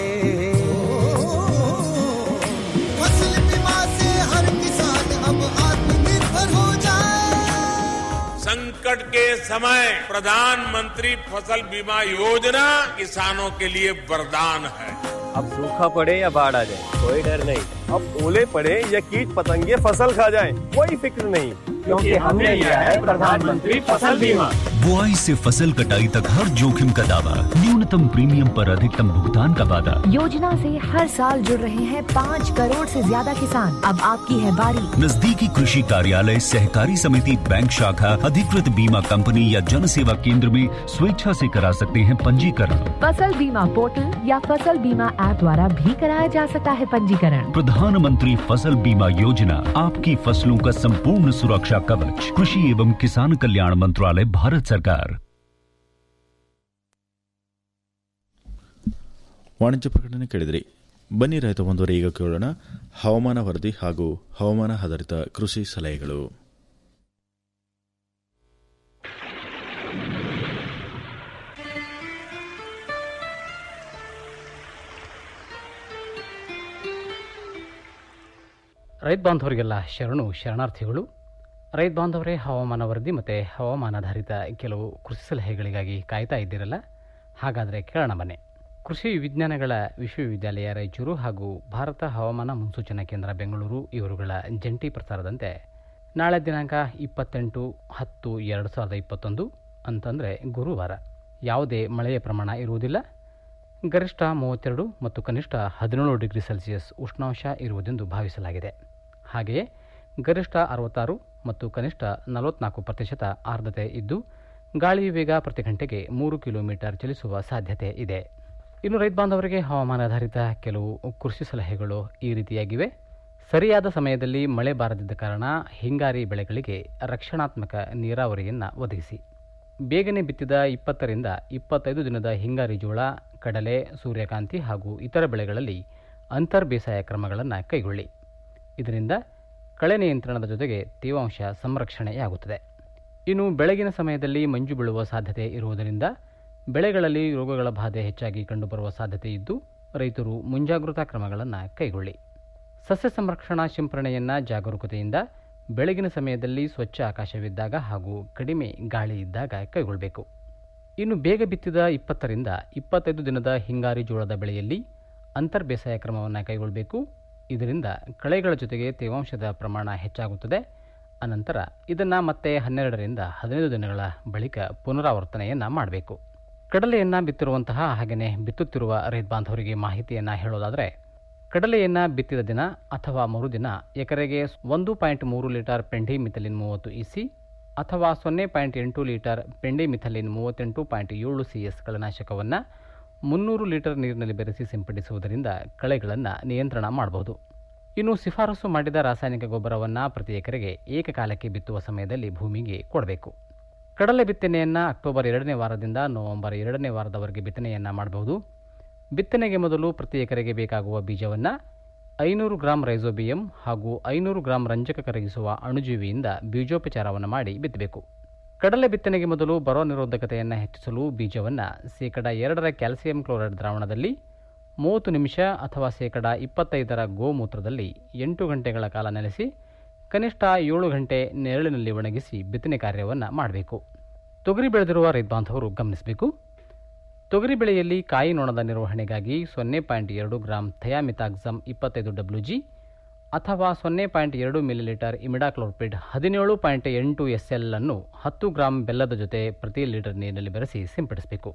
फसल बीमा से हर किसान अब आत्मनिर्भर हो जाए संकट के समय प्रधानमंत्री फसल बीमा योजना किसानों के लिए वरदान है अब सूखा पड़े या बाढ़ आ जाए कोई डर नहीं अब ओले पड़े या कीट पतंगे फसल खा जाए कोई फिक्र नहीं क्योंकि हमने लिया है प्रधानमंत्री फसल बीमा बुआई से फसल कटाई तक हर जोखिम का दावा न्यूनतम प्रीमियम पर अधिकतम भुगतान का वादा योजना से हर साल जुड़ रहे हैं पाँच करोड़ से ज्यादा किसान अब आपकी है बारी नजदीकी कृषि कार्यालय सहकारी समिति बैंक शाखा अधिकृत बीमा कंपनी या जन सेवा केंद्र में स्वेच्छा से करा सकते हैं पंजीकरण फसल बीमा पोर्टल या फसल बीमा ऐप द्वारा भी कराया जा सकता है पंजीकरण प्रधानमंत्री फसल बीमा योजना आपकी फसलों का संपूर्ण सुरक्षा कवच कृषि एवं किसान कल्याण मंत्रालय भारत सरकार ವಾಣಿಜ್ಯ ಪ್ರಕಟಣೆ ಕೇಳಿದ್ರಿ ಬನ್ನಿ ರೈತ ಬಂಧುವರೆ ಈಗ ಕೇಳೋಣ ಹವಾಮಾನ ವರದಿ ಹಾಗೂ ಹವಾಮಾನ ಆಧಾರಿತ ಕೃಷಿ ಸಲಹೆಗಳು ರೈತ ಬಾಂಧವರಿಗೆಲ್ಲ ಶರಣು ಶರಣಾರ್ಥಿಗಳು ರೈತ ಬಾಂಧವರೇ ಹವಾಮಾನ ವರದಿ ಮತ್ತು ಹವಾಮಾನಾಧಾರಿತ ಕೆಲವು ಕೃಷಿ ಸಲಹೆಗಳಿಗಾಗಿ ಕಾಯ್ತಾ ಇದ್ದೀರಲ್ಲ ಹಾಗಾದರೆ ಕೇಳೋಣ ಬನ್ನಿ ಕೃಷಿ ವಿಜ್ಞಾನಗಳ ವಿಶ್ವವಿದ್ಯಾಲಯ ರಾಯಚೂರು ಹಾಗೂ ಭಾರತ ಹವಾಮಾನ ಮುನ್ಸೂಚನಾ ಕೇಂದ್ರ ಬೆಂಗಳೂರು ಇವರುಗಳ ಜಂಟಿ ಪ್ರಸಾರದಂತೆ ನಾಳೆ ದಿನಾಂಕ ಇಪ್ಪತ್ತೆಂಟು ಹತ್ತು ಎರಡು ಸಾವಿರದ ಇಪ್ಪತ್ತೊಂದು ಅಂತಂದರೆ ಗುರುವಾರ ಯಾವುದೇ ಮಳೆಯ ಪ್ರಮಾಣ ಇರುವುದಿಲ್ಲ ಗರಿಷ್ಠ ಮೂವತ್ತೆರಡು ಮತ್ತು ಕನಿಷ್ಠ ಹದಿನೇಳು ಡಿಗ್ರಿ ಸೆಲ್ಸಿಯಸ್ ಉಷ್ಣಾಂಶ ಇರುವುದೆಂದು ಭಾವಿಸಲಾಗಿದೆ ಹಾಗೆಯೇ ಗರಿಷ್ಠ ಅರವತ್ತಾರು ಮತ್ತು ಕನಿಷ್ಠ ನಲವತ್ನಾಲ್ಕು ಪ್ರತಿಶತ ಆರ್ದ್ರತೆ ಇದ್ದು ಗಾಳಿಯ ವೇಗ ಪ್ರತಿ ಗಂಟೆಗೆ ಮೂರು ಕಿಲೋಮೀಟರ್ ಚಲಿಸುವ ಸಾಧ್ಯತೆ ಇದೆ ಇನ್ನು ರೈತ ಬಾಂಧವರಿಗೆ ಹವಾಮಾನಾಧಾರಿತ ಕೆಲವು ಕೃಷಿ ಸಲಹೆಗಳು ಈ ರೀತಿಯಾಗಿವೆ ಸರಿಯಾದ ಸಮಯದಲ್ಲಿ ಮಳೆ ಬಾರದಿದ್ದ ಕಾರಣ ಹಿಂಗಾರಿ ಬೆಳೆಗಳಿಗೆ ರಕ್ಷಣಾತ್ಮಕ ನೀರಾವರಿಯನ್ನು ಒದಗಿಸಿ ಬೇಗನೆ ಬಿತ್ತಿದ ಇಪ್ಪತ್ತರಿಂದ ಇಪ್ಪತ್ತೈದು ದಿನದ ಹಿಂಗಾರಿ ಜೋಳ ಕಡಲೆ ಸೂರ್ಯಕಾಂತಿ ಹಾಗೂ ಇತರ ಬೆಳೆಗಳಲ್ಲಿ ಅಂತರ್ ಬೇಸಾಯ ಕ್ರಮಗಳನ್ನು ಕೈಗೊಳ್ಳಿ ಇದರಿಂದ ಕಳೆ ನಿಯಂತ್ರಣದ ಜೊತೆಗೆ ತೇವಾಂಶ ಸಂರಕ್ಷಣೆಯಾಗುತ್ತದೆ ಇನ್ನು ಬೆಳಗಿನ ಸಮಯದಲ್ಲಿ ಮಂಜು ಬೀಳುವ ಸಾಧ್ಯತೆ ಇರುವುದರಿಂದ ಬೆಳೆಗಳಲ್ಲಿ ರೋಗಗಳ ಬಾಧೆ ಹೆಚ್ಚಾಗಿ ಕಂಡುಬರುವ ಸಾಧ್ಯತೆ ಇದ್ದು ರೈತರು ಮುಂಜಾಗೃತಾ ಕ್ರಮಗಳನ್ನು ಕೈಗೊಳ್ಳಿ ಸಸ್ಯ ಸಂರಕ್ಷಣಾ ಸಿಂಪರಣೆಯನ್ನು ಜಾಗರೂಕತೆಯಿಂದ ಬೆಳಗಿನ ಸಮಯದಲ್ಲಿ ಸ್ವಚ್ಛ ಆಕಾಶವಿದ್ದಾಗ ಹಾಗೂ ಕಡಿಮೆ ಗಾಳಿ ಇದ್ದಾಗ ಕೈಗೊಳ್ಳಬೇಕು ಇನ್ನು ಬೇಗ ಬಿತ್ತಿದ ಇಪ್ಪತ್ತರಿಂದ ಇಪ್ಪತ್ತೈದು ದಿನದ ಹಿಂಗಾರಿ ಜೋಳದ ಬೆಳೆಯಲ್ಲಿ ಅಂತರ್ ಬೇಸಾಯ ಕ್ರಮವನ್ನು ಕೈಗೊಳ್ಳಬೇಕು ಇದರಿಂದ ಕಳೆಗಳ ಜೊತೆಗೆ ತೇವಾಂಶದ ಪ್ರಮಾಣ ಹೆಚ್ಚಾಗುತ್ತದೆ ಅನಂತರ ಇದನ್ನು ಮತ್ತೆ ಹನ್ನೆರಡರಿಂದ ಹದಿನೈದು ದಿನಗಳ ಬಳಿಕ ಪುನರಾವರ್ತನೆಯನ್ನು ಮಾಡಬೇಕು ಕಡಲೆಯನ್ನು ಬಿತ್ತಿರುವಂತಹ ಹಾಗೆಯೇ ಬಿತ್ತುತ್ತಿರುವ ರೈತ ಬಾಂಧವರಿಗೆ ಮಾಹಿತಿಯನ್ನು ಹೇಳೋದಾದರೆ ಕಡಲೆಯನ್ನು ಬಿತ್ತಿದ ದಿನ ಅಥವಾ ಮರುದಿನ ಎಕರೆಗೆ ಒಂದು ಪಾಯಿಂಟ್ ಮೂರು ಲೀಟರ್ ಪೆಂಡಿ ಮಿಥಲಿನ್ ಮೂವತ್ತು ಇಸಿ ಅಥವಾ ಸೊನ್ನೆ ಪಾಯಿಂಟ್ ಎಂಟು ಲೀಟರ್ ಪೆಂಡಿ ಮಿಥಲಿನ್ ಮೂವತ್ತೆಂಟು ಪಾಯಿಂಟ್ ಏಳು ಸಿ ಎಸ್ ಕಳೆನಾಶಕವನ್ನು ಮುನ್ನೂರು ಲೀಟರ್ ನೀರಿನಲ್ಲಿ ಬೆರೆಸಿ ಸಿಂಪಡಿಸುವುದರಿಂದ ಕಳೆಗಳನ್ನು ನಿಯಂತ್ರಣ ಮಾಡಬಹುದು ಇನ್ನು ಶಿಫಾರಸು ಮಾಡಿದ ರಾಸಾಯನಿಕ ಗೊಬ್ಬರವನ್ನು ಪ್ರತಿ ಎಕರೆಗೆ ಏಕಕಾಲಕ್ಕೆ ಬಿತ್ತುವ ಸಮಯದಲ್ಲಿ ಭೂಮಿಗೆ ಕೊಡಬೇಕು ಕಡಲೆ ಬಿತ್ತನೆಯನ್ನು ಅಕ್ಟೋಬರ್ ಎರಡನೇ ವಾರದಿಂದ ನವೆಂಬರ್ ಎರಡನೇ ವಾರದವರೆಗೆ ಬಿತ್ತನೆಯನ್ನು ಮಾಡಬಹುದು ಬಿತ್ತನೆಗೆ ಮೊದಲು ಪ್ರತಿ ಎಕರೆಗೆ ಬೇಕಾಗುವ ಬೀಜವನ್ನು ಐನೂರು ಗ್ರಾಂ ರೈಸೋಬಿಯಂ ಹಾಗೂ ಐನೂರು ಗ್ರಾಂ ರಂಜಕ ಕರಗಿಸುವ ಅಣುಜೀವಿಯಿಂದ ಬೀಜೋಪಚಾರವನ್ನು ಮಾಡಿ ಬಿತ್ತಬೇಕು ಕಡಲೆ ಬಿತ್ತನೆಗೆ ಮೊದಲು ಬರೋ ನಿರೋಧಕತೆಯನ್ನು ಹೆಚ್ಚಿಸಲು ಬೀಜವನ್ನು ಶೇಕಡ ಎರಡರ ಕ್ಯಾಲ್ಸಿಯಂ ಕ್ಲೋರೈಡ್ ದ್ರಾವಣದಲ್ಲಿ ಮೂವತ್ತು ನಿಮಿಷ ಅಥವಾ ಶೇಕಡ ಇಪ್ಪತ್ತೈದರ ಗೋಮೂತ್ರದಲ್ಲಿ ಎಂಟು ಗಂಟೆಗಳ ಕಾಲ ನೆಲೆಸಿ ಕನಿಷ್ಠ ಏಳು ಗಂಟೆ ನೆರಳಿನಲ್ಲಿ ಒಣಗಿಸಿ ಬಿತ್ತನೆ ಕಾರ್ಯವನ್ನು ಮಾಡಬೇಕು ತೊಗರಿ ಬೆಳೆದಿರುವ ರೈತ ಬಾಂಧವರು ಗಮನಿಸಬೇಕು ತೊಗರಿ ಬೆಳೆಯಲ್ಲಿ ಕಾಯಿ ನೊಣದ ನಿರ್ವಹಣೆಗಾಗಿ ಸೊನ್ನೆ ಪಾಯಿಂಟ್ ಎರಡು ಗ್ರಾಂ ಥಯಾಮಿತಾಕ್ಸಮ್ ಇಪ್ಪತ್ತೈದು ಡಬ್ಲ್ಯೂ ಜಿ ಅಥವಾ ಸೊನ್ನೆ ಪಾಯಿಂಟ್ ಎರಡು ಮಿಲಿಲೀಟರ್ ಇಮಿಡಾಕ್ಲೋರ್ಪಿಡ್ ಹದಿನೇಳು ಪಾಯಿಂಟ್ ಎಂಟು ಎಸ್ ಎಲ್ ಅನ್ನು ಹತ್ತು ಗ್ರಾಂ ಬೆಲ್ಲದ ಜೊತೆ ಪ್ರತಿ ಲೀಟರ್ ನೀರಿನಲ್ಲಿ ಬೆರೆಸಿ ಸಿಂಪಡಿಸಬೇಕು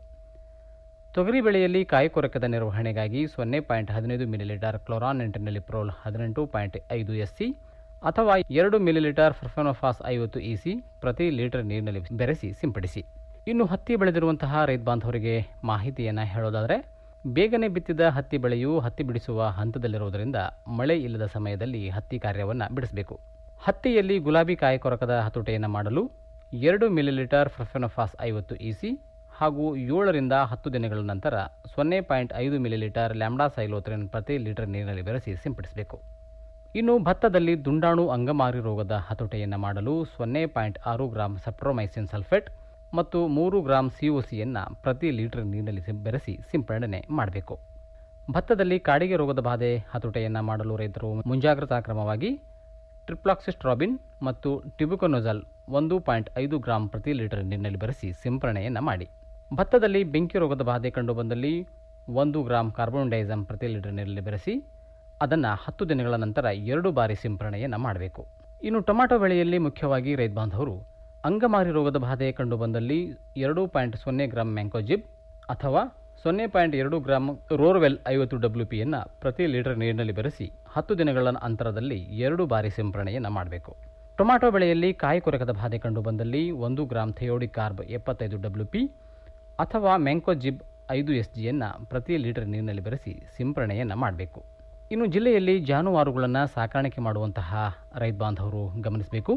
ತೊಗರಿ ಬೆಳೆಯಲ್ಲಿ ಕಾಯಿ ಕೊರಕದ ನಿರ್ವಹಣೆಗಾಗಿ ಸೊನ್ನೆ ಪಾಯಿಂಟ್ ಹದಿನೈದು ಮಿಲಿಲೀಟರ್ ಕ್ಲೋರಾನ್ ಪ್ರೋಲ್ ಹದಿನೆಂಟು ಪಾಯಿಂಟ್ ಐದು ಎಸ್ ಸಿ ಅಥವಾ ಎರಡು ಮಿಲಿಲೀಟರ್ ಫರ್ಫೆನೋಫಾಸ್ ಐವತ್ತು ಇಸಿ ಪ್ರತಿ ಲೀಟರ್ ನೀರಿನಲ್ಲಿ ಬೆರೆಸಿ ಸಿಂಪಡಿಸಿ ಇನ್ನು ಹತ್ತಿ ಬೆಳೆದಿರುವಂತಹ ರೈತ ಬಾಂಧವರಿಗೆ ಮಾಹಿತಿಯನ್ನು ಹೇಳೋದಾದರೆ ಬೇಗನೆ ಬಿತ್ತಿದ ಹತ್ತಿ ಬೆಳೆಯು ಹತ್ತಿ ಬಿಡಿಸುವ ಹಂತದಲ್ಲಿರುವುದರಿಂದ ಮಳೆ ಇಲ್ಲದ ಸಮಯದಲ್ಲಿ ಹತ್ತಿ ಕಾರ್ಯವನ್ನು ಬಿಡಿಸಬೇಕು ಹತ್ತಿಯಲ್ಲಿ ಗುಲಾಬಿ ಕಾಯಿ ಕೊರಕದ ಹತೋಟಿಯನ್ನು ಮಾಡಲು ಎರಡು ಮಿಲಿಲೀಟರ್ ಫರ್ಫೆನೋಫಾಸ್ ಐವತ್ತು ಇಸಿ ಹಾಗೂ ಏಳರಿಂದ ಹತ್ತು ದಿನಗಳ ನಂತರ ಸೊನ್ನೆ ಪಾಯಿಂಟ್ ಐದು ಮಿಲಿಲೀಟರ್ ಲ್ಯಾಂಬ್ಡಾ ಸೈಲೋತ್ರಿನ್ ಪ್ರತಿ ಲೀಟರ್ ನೀರಿನಲ್ಲಿ ಬೆರೆಸಿ ಸಿಂಪಡಿಸಬೇಕು ಇನ್ನು ಭತ್ತದಲ್ಲಿ ದುಂಡಾಣು ಅಂಗಮಾರಿ ರೋಗದ ಹತೋಟಿಯನ್ನು ಮಾಡಲು ಸೊನ್ನೆ ಪಾಯಿಂಟ್ ಆರು ಗ್ರಾಂ ಸೆಪ್ಟ್ರೋಮೈಸಿನ್ ಸಲ್ಫೇಟ್ ಮತ್ತು ಮೂರು ಗ್ರಾಂ ಸಿಒಸಿಯನ್ನು ಪ್ರತಿ ಲೀಟರ್ ನೀರಿನಲ್ಲಿ ಸಿಂ- ಬೆರೆಸಿ ಸಿಂಪಡಣೆ ಮಾಡಬೇಕು ಭತ್ತದಲ್ಲಿ ಕಾಡಿಗೆ ರೋಗದ ಬಾಧೆ ಹತೋಟಿಯನ್ನು ಮಾಡಲು ರೈತರು ಮುಂಜಾಗ್ರತಾ ಕ್ರಮವಾಗಿ ಟ್ರಿಪ್ಲಾಕ್ಸಿಸ್ಟ್ರಾಬಿನ್ ಮತ್ತು ಟಿಬುಕೊನೊಜಲ್ ಒಂದು ಪಾಯಿಂಟ್ ಐದು ಗ್ರಾಂ ಪ್ರತಿ ಲೀಟರ್ ನೀರಿನಲ್ಲಿ ಬೆರೆಸಿ ಸಿಂಪರಣೆಯನ್ನು ಮಾಡಿ ಭತ್ತದಲ್ಲಿ ಬೆಂಕಿ ರೋಗದ ಬಾಧೆ ಕಂಡುಬಂದಲ್ಲಿ ಒಂದು ಗ್ರಾಂ ಕಾರ್ಬನ್ ಡೈಸಮ್ ಪ್ರತಿ ಲೀಟರ್ ನೀರಲ್ಲಿ ಬೆರೆಸಿ ಅದನ್ನು ಹತ್ತು ದಿನಗಳ ನಂತರ ಎರಡು ಬಾರಿ ಸಿಂಪರಣೆಯನ್ನು ಮಾಡಬೇಕು ಇನ್ನು ಟೊಮ್ಯಾಟೊ ಬೆಳೆಯಲ್ಲಿ ಮುಖ್ಯವಾಗಿ ರೈತ ಬಾಂಧವರು ಅಂಗಮಾರಿ ರೋಗದ ಬಾಧೆ ಕಂಡುಬಂದಲ್ಲಿ ಎರಡು ಪಾಯಿಂಟ್ ಸೊನ್ನೆ ಗ್ರಾಂ ಮ್ಯಾಂಕೋಜಿಬ್ ಅಥವಾ ಸೊನ್ನೆ ಪಾಯಿಂಟ್ ಎರಡು ಗ್ರಾಂ ರೋರ್ವೆಲ್ ಐವತ್ತು ಡಬ್ಲ್ಯೂ ಪಿಯನ್ನು ಪ್ರತಿ ಲೀಟರ್ ನೀರಿನಲ್ಲಿ ಬೆರೆಸಿ ಹತ್ತು ದಿನಗಳ ಅಂತರದಲ್ಲಿ ಎರಡು ಬಾರಿ ಸಿಂಪರಣೆಯನ್ನು ಮಾಡಬೇಕು ಟೊಮ್ಯಾಟೊ ಬೆಳೆಯಲ್ಲಿ ಕಾಯಿ ಕೊರಕದ ಬಾಧೆ ಕಂಡುಬಂದಲ್ಲಿ ಒಂದು ಗ್ರಾಂ ಥೆಯೋಡಿಕ್ ಕಾರ್ಬ್ ಎಪ್ಪತ್ತೈದು ಡಬ್ಲ್ಯೂ ಪಿ ಅಥವಾ ಮ್ಯಾಂಕೋಜಿಬ್ ಐದು ಎಸ್ ಜಿಯನ್ನು ಪ್ರತಿ ಲೀಟರ್ ನೀರಿನಲ್ಲಿ ಬೆರೆಸಿ ಸಿಂಪರಣೆಯನ್ನು ಮಾಡಬೇಕು ಇನ್ನು ಜಿಲ್ಲೆಯಲ್ಲಿ ಜಾನುವಾರುಗಳನ್ನು ಸಾಕಾಣಿಕೆ ಮಾಡುವಂತಹ ರೈತ ಬಾಂಧವರು ಗಮನಿಸಬೇಕು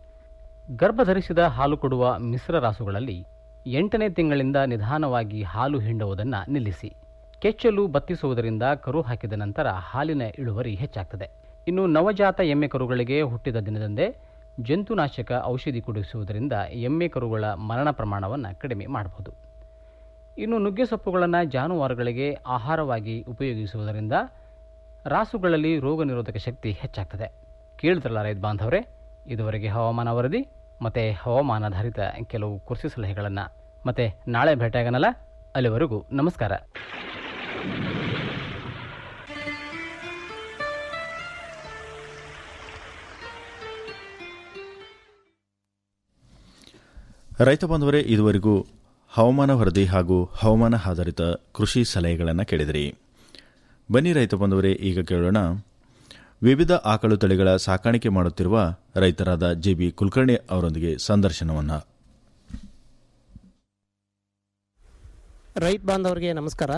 ಗರ್ಭಧರಿಸಿದ ಹಾಲು ಕೊಡುವ ಮಿಶ್ರ ರಾಸುಗಳಲ್ಲಿ ಎಂಟನೇ ತಿಂಗಳಿಂದ ನಿಧಾನವಾಗಿ ಹಾಲು ಹಿಂಡುವುದನ್ನು ನಿಲ್ಲಿಸಿ ಕೆಚ್ಚಲು ಬತ್ತಿಸುವುದರಿಂದ ಕರು ಹಾಕಿದ ನಂತರ ಹಾಲಿನ ಇಳುವರಿ ಹೆಚ್ಚಾಗ್ತದೆ ಇನ್ನು ನವಜಾತ ಎಮ್ಮೆ ಕರುಗಳಿಗೆ ಹುಟ್ಟಿದ ದಿನದಂದೇ ಜಂತುನಾಶಕ ಔಷಧಿ ಕುಡಿಸುವುದರಿಂದ ಎಮ್ಮೆ ಕರುಗಳ ಮರಣ ಪ್ರಮಾಣವನ್ನು ಕಡಿಮೆ ಮಾಡಬಹುದು ಇನ್ನು ನುಗ್ಗೆ ಸೊಪ್ಪುಗಳನ್ನು ಜಾನುವಾರುಗಳಿಗೆ ಆಹಾರವಾಗಿ ಉಪಯೋಗಿಸುವುದರಿಂದ ರಾಸುಗಳಲ್ಲಿ ರೋಗ ನಿರೋಧಕ ಶಕ್ತಿ ಹೆಚ್ಚಾಗ್ತದೆ ಕೇಳಿದ್ರಲ್ಲ ರೈತ ಬಾಂಧವರೇ ಇದುವರೆಗೆ ಹವಾಮಾನ ವರದಿ ಮತ್ತು ಹವಾಮಾನಾಧಾರಿತ ಕೆಲವು ಕೃಷಿ ಸಲಹೆಗಳನ್ನು ಮತ್ತೆ ನಾಳೆ ಭೇಟಿಯಾಗನಲ್ಲ ಅಲ್ಲಿವರೆಗೂ ನಮಸ್ಕಾರ ರೈತ ಬಾಂಧವರೇ ಇದುವರೆಗೂ ಹವಾಮಾನ ವರದಿ ಹಾಗೂ ಹವಾಮಾನ ಆಧಾರಿತ ಕೃಷಿ ಸಲಹೆಗಳನ್ನು ಕೇಳಿದಿರಿ ಬನ್ನಿ ರೈತ ಬಾಂಧವರೇ ಈಗ ಕೇಳೋಣ ವಿವಿಧ ಆಕಳು ತಳಿಗಳ ಸಾಕಾಣಿಕೆ ಮಾಡುತ್ತಿರುವ ರೈತರಾದ ಜೆಬಿ ಕುಲಕರ್ಣಿ ಅವರೊಂದಿಗೆ ಸಂದರ್ಶನವನ್ನು ರೈತ ಬಾಂಧವರಿಗೆ ನಮಸ್ಕಾರ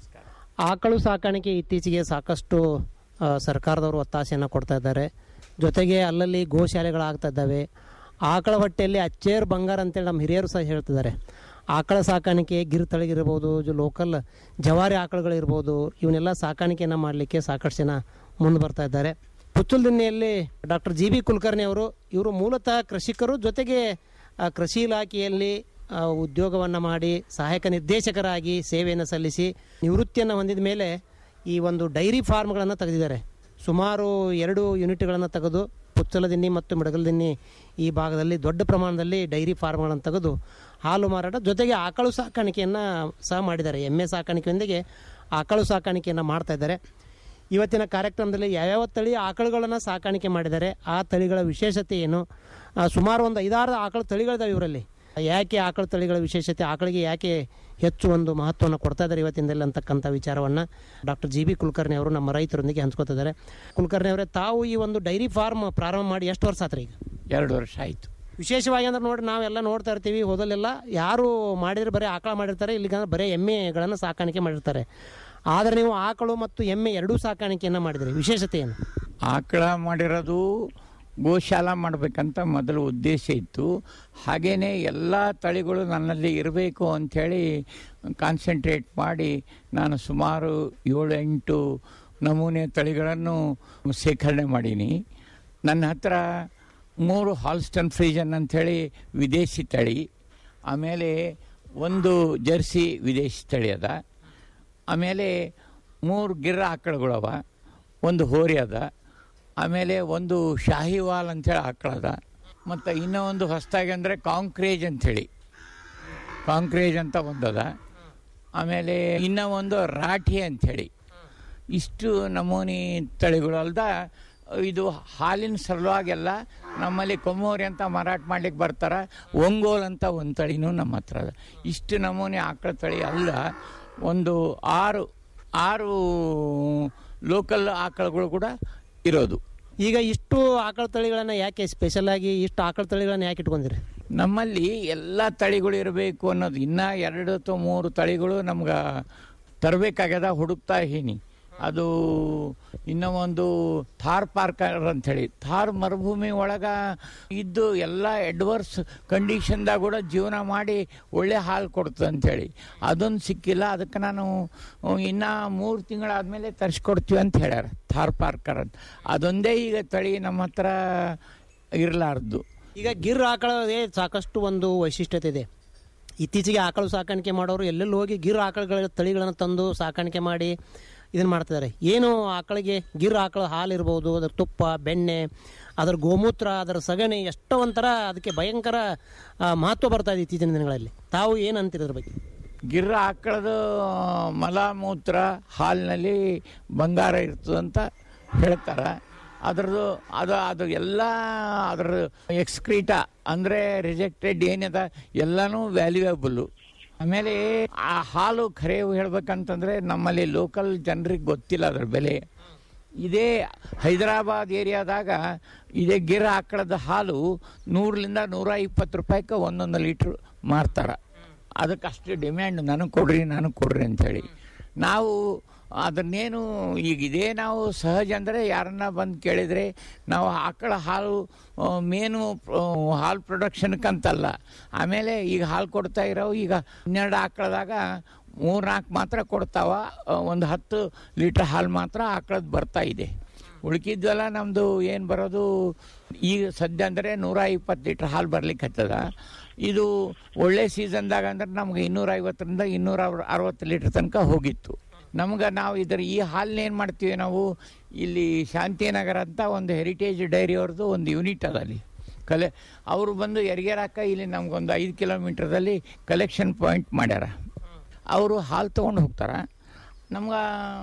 ಆಕಳು ಸಾಕಾಣಿಕೆ ಇತ್ತೀಚೆಗೆ ಸಾಕಷ್ಟು ಆ, ಸರ್ಕಾರದವರು ಒತ್ತಾಸೆಯನ್ನು ಕೊಡ್ತಾ ಇದ್ದಾರೆ ಜೊತೆಗೆ ಅಲ್ಲಲ್ಲಿ ಗೋಶಾಲೆಗಳಾಗ್ತಾ ಇದ್ದಾವೆ ಆಕಳ ಹೊಟ್ಟೆಯಲ್ಲಿ ಅಚ್ಚೇರು ಬಂಗಾರ ಅಂತೇಳಿ ನಮ್ಮ ಹಿರಿಯರು ಸಹ ಹೇಳ್ತಿದ್ದಾರೆ ಆಕಳ ಸಾಕಾಣಿಕೆ ಗಿರ್ ತಳಿಗಿರ್ಬೋದು ಲೋಕಲ್ ಜವಾರಿ ಆಕಳುಗಳಿರ್ಬೋದು ಇವನ್ನೆಲ್ಲ ಸಾಕಾಣಿಕೆಯನ್ನು ಮಾಡಲಿಕ್ಕೆ ಸಾಕಷ್ಟು ಜನ ಮುಂದೆ ಬರ್ತಾ ಇದ್ದಾರೆ ಪುತ್ತೂಲ್ದಿನ್ನೆಯಲ್ಲಿ ಡಾಕ್ಟರ್ ಜಿ ಬಿ ಕುಲಕರ್ಣಿ ಅವರು ಇವರು ಮೂಲತಃ ಕೃಷಿಕರು ಜೊತೆಗೆ ಆ, ಕೃಷಿ ಇಲಾಖೆಯಲ್ಲಿ ಆ, ಉದ್ಯೋಗವನ್ನು ಮಾಡಿ ಸಹಾಯಕ ನಿರ್ದೇಶಕರಾಗಿ ಸೇವೆಯನ್ನು ಸಲ್ಲಿಸಿ ನಿವೃತ್ತಿಯನ್ನು ಹೊಂದಿದ ಮೇಲೆ ಈ ಒಂದು ಡೈರಿ ಫಾರ್ಮ್ಗಳನ್ನು ತೆಗೆದಿದ್ದಾರೆ ಸುಮಾರು ಎರಡು ಯೂನಿಟ್ಗಳನ್ನು ತೆಗೆದು ಪುಚ್ಚಲದಿನ್ನಿ ಮತ್ತು ಮಿಡಗಲದಿನ್ನಿ ಈ ಭಾಗದಲ್ಲಿ ದೊಡ್ಡ ಪ್ರಮಾಣದಲ್ಲಿ ಡೈರಿ ಫಾರ್ಮ್ಗಳನ್ನು ತೆಗೆದು ಹಾಲು ಮಾರಾಟ ಜೊತೆಗೆ ಆಕಳು ಸಾಕಾಣಿಕೆಯನ್ನು ಸಹ ಮಾಡಿದ್ದಾರೆ ಎಮ್ಮೆ ಸಾಕಾಣಿಕೆಯೊಂದಿಗೆ ಆಕಳು ಸಾಕಾಣಿಕೆಯನ್ನು ಮಾಡ್ತಾ ಇದ್ದಾರೆ ಇವತ್ತಿನ ಕಾರ್ಯಕ್ರಮದಲ್ಲಿ ಯಾವ್ಯಾವ ತಳಿ ಆಕಳುಗಳನ್ನು ಸಾಕಾಣಿಕೆ ಮಾಡಿದ್ದಾರೆ ಆ ತಳಿಗಳ ವಿಶೇಷತೆ ಏನು ಆ, ಸುಮಾರು ಒಂದು ಐದಾರು ಆಕಳು ತಳಿಗಳಿದಾವೆ ಇವರಲ್ಲಿ ಯಾಕೆ ಆಕಳು ತಳಿಗಳ ವಿಶೇಷತೆ ಆಕಳಿಗೆ ಯಾಕೆ ಹೆಚ್ಚು ಒಂದು ಮಹತ್ವವನ್ನು ಕೊಡ್ತಾ ಇದ್ದಾರೆ ಇವತ್ತಿನಲ್ಲಿ ಅಂತಕ್ಕಂಥ ವಿಚಾರವನ್ನು ಡಾಕ್ಟರ್ ಜಿ ಬಿ ಕುಲಕರ್ಣಿ ಅವರು ನಮ್ಮ ರೈತರೊಂದಿಗೆ ಹಂಚ್ಕೋತಿದ್ದಾರೆ ಕುಲಕರ್ಣಿ ಅವರೇ ತಾವು ಈ ಒಂದು ಡೈರಿ ಫಾರ್ಮ್ ಪ್ರಾರಂಭ ಮಾಡಿ ಎಷ್ಟು ವರ್ಷ ಆತ್ರಿ ಈಗ ಎರಡು ವರ್ಷ ಆಯಿತು ವಿಶೇಷವಾಗಿ ಅಂದ್ರೆ ನೋಡಿ ನಾವೆಲ್ಲ ನೋಡ್ತಾ ಇರ್ತೀವಿ ಹೋದಲ್ಲೆಲ್ಲ ಯಾರು ಮಾಡಿದ್ರೆ ಬರೀ ಆಕಳ ಮಾಡಿರ್ತಾರೆ ಇಲ್ಲಿಗಂದ್ರೆ ಬರೀ ಎಮ್ಮೆಗಳನ್ನು ಸಾಕಾಣಿಕೆ ಮಾಡಿರ್ತಾರೆ ಆದರೆ ನೀವು ಆಕಳು ಮತ್ತು ಎಮ್ಮೆ ಎರಡೂ ಸಾಕಾಣಿಕೆಯನ್ನು ಮಾಡಿದ್ರಿ ವಿಶೇಷತೆ ಏನು ಆಕಳ ಮಾಡಿರೋದು ಗೋಶಾಲ ಮಾಡಬೇಕಂತ ಮೊದಲು ಉದ್ದೇಶ ಇತ್ತು ಹಾಗೇನೆ ಎಲ್ಲ ತಳಿಗಳು ನನ್ನಲ್ಲಿ ಇರಬೇಕು ಅಂಥೇಳಿ ಕಾನ್ಸಂಟ್ರೇಟ್ ಮಾಡಿ ನಾನು ಸುಮಾರು ಏಳು ಎಂಟು ನಮೂನೆ ತಳಿಗಳನ್ನು ಶೇಖರಣೆ ಮಾಡೀನಿ ನನ್ನ ಹತ್ರ ಮೂರು ಹಾಲ್ಸ್ಟನ್ ಫ್ರೀಜನ್ ಅಂಥೇಳಿ ವಿದೇಶಿ ತಳಿ ಆಮೇಲೆ ಒಂದು ಜರ್ಸಿ ವಿದೇಶಿ ತಳಿ ಅದ ಆಮೇಲೆ ಮೂರು ಗಿರ್ರ ಆಕಳುಗಳವ ಒಂದು ಹೋರಿ ಅದ ಆಮೇಲೆ ಒಂದು ಶಾಹಿವಾಲ್ ಅಂಥೇಳಿ ಆಕಳದ ಮತ್ತು ಇನ್ನೂ ಒಂದು ಹೊಸದಾಗಿ ಅಂದರೆ ಕಾಂಕ್ರೇಜ್ ಅಂಥೇಳಿ ಕಾಂಕ್ರೇಜ್ ಅಂತ ಒಂದದ ಆಮೇಲೆ ಇನ್ನೂ ಒಂದು ರಾಠಿ ಅಂಥೇಳಿ ಇಷ್ಟು ನಮೂನಿ ತಳಿಗಳು ಅಲ್ದ ಇದು ಹಾಲಿನ ಸಲುವಾಗೆಲ್ಲ ನಮ್ಮಲ್ಲಿ ಕೊಮ್ಮೋರಿ ಅಂತ ಮಾರಾಟ ಮಾಡ್ಲಿಕ್ಕೆ ಬರ್ತಾರೆ ಒಂಗೋಲ್ ಅಂತ ಒಂದು ತಳಿನೂ ನಮ್ಮ ಹತ್ರ ಅದ ಇಷ್ಟು ನಮೂನೆ ಆಕಳ ತಳಿ ಅಲ್ಲ ಒಂದು ಆರು ಆರು ಲೋಕಲ್ ಆಕಳುಗಳು ಕೂಡ ಇರೋದು ಈಗ ಇಷ್ಟು ಆಕಳ ತಳಿಗಳನ್ನು ಯಾಕೆ ಸ್ಪೆಷಲ್ ಆಗಿ ಇಷ್ಟು ಆಕಳ ತಳಿಗಳನ್ನು ಯಾಕೆ ಇಟ್ಕೊಂಡಿರಿ ನಮ್ಮಲ್ಲಿ ಎಲ್ಲ ತಳಿಗಳು ಇರಬೇಕು ಅನ್ನೋದು ಇನ್ನೂ ಎರಡು ಅಥವಾ ಮೂರು ತಳಿಗಳು ನಮ್ಗೆ ತರಬೇಕಾಗ್ಯದ ಹುಡುಕ್ತಾ ಇದೀನಿ ಅದು ಇನ್ನೂ ಒಂದು ಥಾರ್ ಪಾರ್ಕರ್ ಅಂಥೇಳಿ ಥಾರ್ ಮರುಭೂಮಿ ಒಳಗ ಇದ್ದು ಎಲ್ಲ ಎಡ್ವರ್ಸ್ ಕಂಡೀಷನ್ದಾಗ ಕೂಡ ಜೀವನ ಮಾಡಿ ಒಳ್ಳೆ ಹಾಲು ಕೊಡ್ತದೆ ಅಂಥೇಳಿ ಅದೊಂದು ಸಿಕ್ಕಿಲ್ಲ ಅದಕ್ಕೆ ನಾನು ಇನ್ನು ಮೂರು ತಿಂಗಳಾದಮೇಲೆ ತರಿಸ್ಕೊಡ್ತೀವಿ ಅಂತ ಹೇಳ್ಯಾರ ಥಾರ್ ಪಾರ್ಕರ್ ಅಂತ ಅದೊಂದೇ ಈಗ ತಳಿ ನಮ್ಮ ಹತ್ರ ಇರಲಾರ್ದು ಈಗ ಗಿರ್ ಆಕಳದೇ ಸಾಕಷ್ಟು ಒಂದು ವೈಶಿಷ್ಟ್ಯತೆ ಇದೆ ಇತ್ತೀಚೆಗೆ ಆಕಳು ಸಾಕಾಣಿಕೆ ಮಾಡೋರು ಎಲ್ಲೆಲ್ಲಿ ಹೋಗಿ ಗಿರ್ ಆಕಳುಗಳ ತಳಿಗಳನ್ನು ತಂದು ಸಾಕಾಣಿಕೆ ಮಾಡಿ ಇದನ್ನು ಮಾಡ್ತಿದ್ದಾರೆ ಏನು ಆಕಳಿಗೆ ಗಿರ್ ಆಕಳ ಹಾಲು ಇರ್ಬೋದು ಅದರ ತುಪ್ಪ ಬೆಣ್ಣೆ ಅದರ ಗೋಮೂತ್ರ ಅದರ ಸಗಣಿ ಎಷ್ಟೋ ಒಂಥರ ಅದಕ್ಕೆ ಭಯಂಕರ ಆ, ಮಹತ್ವ ಬರ್ತಾ ಇದೆ ಇತ್ತೀಚಿನ ದಿನಗಳಲ್ಲಿ ತಾವು ಏನು ಅಂತೀರಿ ಅದ್ರ ಬಗ್ಗೆ ಗಿರ್ರ ಆಕಳದ ಮಲ ಮೂತ್ರ ಹಾಲಿನಲ್ಲಿ ಬಂಗಾರ ಇರ್ತದಂತ ಹೇಳ್ತಾರೆ ಅದ್ರದ್ದು ಅದು ಅದು ಎಲ್ಲ ಅದ್ರ ಎಕ್ಸ್ಕ್ರೀಟ ಅಂದರೆ ರಿಜೆಕ್ಟೆಡ್ ಏನಿದೆ ಎಲ್ಲನೂ ವ್ಯಾಲ್ಯೂಯಬಲ್ಲು ಆಮೇಲೆ ಆ ಹಾಲು ಖರೆ ಹೇಳ್ಬೇಕಂತಂದ್ರೆ ನಮ್ಮಲ್ಲಿ ಲೋಕಲ್ ಜನರಿಗೆ ಗೊತ್ತಿಲ್ಲ ಅದ್ರ ಬೆಲೆ ಇದೇ ಹೈದರಾಬಾದ್ ಏರಿಯಾದಾಗ ಇದೇ ಗಿರ ಆಕಳದ ಹಾಲು ನೂರರಿಂದ ನೂರ ಇಪ್ಪತ್ತು ರೂಪಾಯಿಗೆ ಒಂದೊಂದು ಲೀಟ್ರ್ ಮಾರ್ತಾರೆ ಅದಕ್ಕೆ ಅಷ್ಟು ಡಿಮ್ಯಾಂಡ್ ನನಗೆ ಕೊಡ್ರಿ ನನಗೆ ಕೊಡ್ರಿ ಅಂಥೇಳಿ ನಾವು ಅದನ್ನೇನು ಈಗ ಇದೇ ನಾವು ಸಹಜ ಅಂದರೆ ಯಾರನ್ನ ಬಂದು ಕೇಳಿದರೆ ನಾವು ಆಕಳ ಹಾಲು ಆ, ಮೇನು ಆ, ಹಾಲು ಪ್ರೊಡಕ್ಷನ್ಕಂತಲ್ಲ ಆಮೇಲೆ ಈಗ ಹಾಲು ಕೊಡ್ತಾ ಇರೋ ಈಗ ಹನ್ನೆರಡು ಆಕಳದಾಗ ಮೂರ್ನಾಲ್ಕು ಮಾತ್ರ ಕೊಡ್ತಾವ ಆ, ಒಂದು ಹತ್ತು ಲೀಟ್ರ್ ಹಾಲು ಮಾತ್ರ ಆಕಳದ್ದು ಬರ್ತಾ ಇದೆ ಉಳ್ಕಿದ್ವೆಲ್ಲ ನಮ್ಮದು ಏನು ಬರೋದು ಈಗ ಸದ್ಯ ಅಂದರೆ ನೂರ ಇಪ್ಪತ್ತು ಲೀಟ್ರ್ ಹಾಲು ಬರ್ಲಿಕ್ಕೆ ಹತ್ತದ ಇದು ಒಳ್ಳೆ ಸೀಸನ್ದಾಗ ಅಂದ್ರೆ ನಮ್ಗೆ ಇನ್ನೂರ ಐವತ್ತರಿಂದ ಇನ್ನೂರ ಅರವತ್ತು ಲೀಟ್ರ್ ತನಕ ಹೋಗಿತ್ತು ನಮ್ಗೆ ನಾವು ಇದರ ಈ ಹಾಲನ್ನ ಏನು ಮಾಡ್ತೀವಿ ನಾವು ಇಲ್ಲಿ ಶಾಂತಿನಗರ ಅಂತ ಒಂದು ಹೆರಿಟೇಜ್ ಡೈರಿ ಅವ್ರದ್ದು ಒಂದು ಯೂನಿಟ್ ಅದ ಅಲ್ಲಿ ಕಲೆ ಅವರು ಬಂದು ಎರ್ಗೆರಾಕ ಇಲ್ಲಿ ನಮ್ಗೊಂದು ಐದು ಕಿಲೋಮೀಟ್ರದಲ್ಲಿ ಕಲೆಕ್ಷನ್ ಪಾಯಿಂಟ್ ಮಾಡ್ಯಾರ ಅವರು ಹಾಲು ತೊಗೊಂಡು ಹೋಗ್ತಾರೆ ನಮ್ಗೆ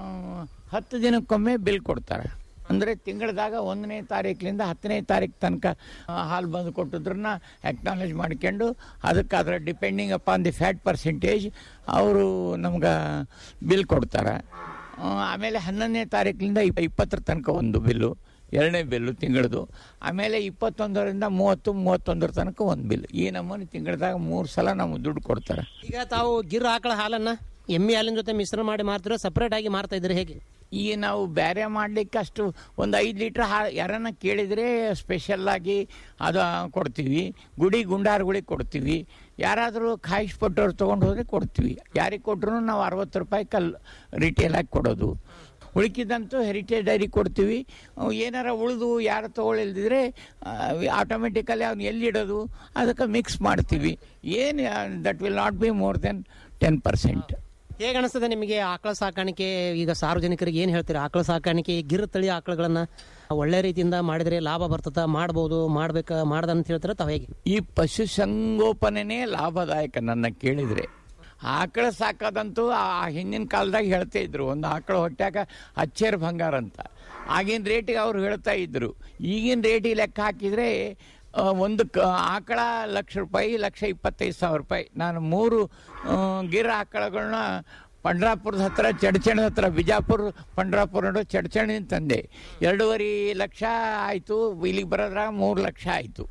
ಹತ್ತು ದಿನಕ್ಕೊಮ್ಮೆ ಬಿಲ್ ಕೊಡ್ತಾರೆ ಅಂದರೆ ತಿಂಗಳದಾಗ ಒಂದನೇ ತಾರೀಕಿನಿಂದ ಹತ್ತನೇ ತಾರೀಕು ತನಕ ಆ, ಹಾಲು ಬಂದು ಕೊಟ್ಟಿದ್ರನ್ನ ಅಕ್ನಾಲೇಜ್ ಮಾಡ್ಕೊಂಡು ಅದಕ್ಕೆ ಅದರ depending upon the fat percentage ಅವರು ನಮ್ಗೆ ಬಿಲ್ ಕೊಡ್ತಾರೆ ಆ, ಆಮೇಲೆ ಹನ್ನೊಂದನೇ ತಾರೀಕಿನಿಂದ ಇಪ್- ಇಪ್ಪತ್ತರ ತನಕ ಒಂದು ಬಿಲ್ಲು ಎರಡನೇ ಬಿಲ್ಲು ತಿಂಗಳದು ಆಮೇಲೆ ಇಪ್ಪತ್ತೊಂದರಿಂದ ಮೂವತ್ತು ಮೂವತ್ತೊಂದರ ತನಕ ಒಂದು ಬಿಲ್ ಈ ನಮ್ಮನೆ ತಿಂಗಳದಾಗ ಮೂರು ಸಲ ನಮಗೆ ದುಡ್ಡು ಕೊಡ್ತಾರೆ ಈಗ ತಾವು ಗಿರ್ ಆಕಳ ಹಾಲನ್ನ ಎಮ್ಮೆ ಹಾಲಿನ ಜೊತೆ ಮಿಶ್ರಣ ಮಾಡಿ ಮಾರ್ತಿರೋ ಸಪರೇಟ್ ಆಗಿ ಮಾರ್ತಾ ಇದ್ರೆ ಹೇಗೆ ಈಗ ನಾವು ಬೇರೆ ಮಾಡಲಿಕ್ಕೆ ಅಷ್ಟು ಒಂದು ಐದು ಲೀಟ್ರ್ ಹಾ ಯಾರನ್ನ ಕೇಳಿದರೆ ಸ್ಪೆಷಲ್ಲಾಗಿ ಅದು ಕೊಡ್ತೀವಿ ಗುಡಿ ಗುಂಡಾರುಗಳಿಗೆ ಕೊಡ್ತೀವಿ ಯಾರಾದರೂ ಕಾಯಿಸ್ಪಟ್ಟವ್ರು ತೊಗೊಂಡು ಹೋದರೆ ಕೊಡ್ತೀವಿ ಯಾರಿಗೆ ಕೊಟ್ಟರು ನಾವು ಅರವತ್ತು ರೂಪಾಯಿ ಕಲ್ ರಿಟೇಲಾಗಿ ಕೊಡೋದು ಉಳಿಕಿದಂತೂ ಹೆರಿಟೇಜ್ ಡೈರಿ ಕೊಡ್ತೀವಿ ಅವು ಏನಾರ ಉಳಿದು ಯಾರು ತೊಗೊಳಿಲ್ದಿದ್ರೆ ಆಟೋಮೆಟಿಕಲಿ ಅವ್ನು ಎಲ್ಲಿಡೋದು ಅದಕ್ಕೆ ಮಿಕ್ಸ್ ಮಾಡ್ತೀವಿ ಏನು that will not be more than ten percent ಹೇಗೆ ಅನಿಸ್ತದೆ ನಿಮಗೆ ಆಕಳ ಸಾಕಾಣಿಕೆ ಈಗ ಸಾರ್ವಜನಿಕರಿಗೆ ಏನು ಹೇಳ್ತೀರಾ ಆಕಳ ಸಾಕಾಣಿಕೆ ಗಿರ್ ತಳಿ ಆಕಳಗಳನ್ನ ಒಳ್ಳೆ ರೀತಿಯಿಂದ ಮಾಡಿದ್ರೆ ಲಾಭ ಬರ್ತದ ಮಾಡ್ಬೋದು ಮಾಡ್ಬೇಕ ಮಾಡ್ದ ಅಂತ ಹೇಳ್ತಾರೆ ತಾವು ಹೇಗೆ ಈ ಪಶು ಸಂಗೋಪನೆನೇ ಲಾಭದಾಯಕ ನನ್ನ ಕೇಳಿದರೆ ಆಕಳ ಸಾಕೋದಂತೂ ಆ ಹಿಂದಿನ ಕಾಲದಾಗ ಹೇಳ್ತಾ ಇದ್ರು ಒಂದು ಆಕಳ ಹೊಟ್ಯಾಗ ಹಚ್ಚೇರ್ ಬಂಗಾರ ಅಂತ ಆಗಿನ ರೇಟಿಗೆ ಅವ್ರು ಹೇಳ್ತಾ ಇದ್ರು ಈಗಿನ ರೇಟಿಗೆ ಲೆಕ್ಕ ಹಾಕಿದರೆ ಆ, ಒಂದು ಕ ಆಕಳ ಲಕ್ಷ ರೂಪಾಯಿ ಲಕ್ಷ ಇಪ್ಪತ್ತೈದು ಸಾವಿರ ರೂಪಾಯಿ ನಾನು ಮೂರು ಆ, ಗಿರ್ ಆಕಳಗಳನ್ನ ಪಂಡ್ರಾಪುರದ ಹತ್ರ ಚಡ್ಚಣದ ಹತ್ರ ಬಿಜಾಪುರ ಪಂಡ್ರಾಪುರ ನಡು ಚಡ್ಚಣಿನ ತಂದೆ ಎರಡೂವರೆ ಲಕ್ಷ ಆಯಿತು ಇಲ್ಲಿಗೆ ಬರೋದ್ರಾಗ ಮೂರು ಲಕ್ಷ ಆಯಿತು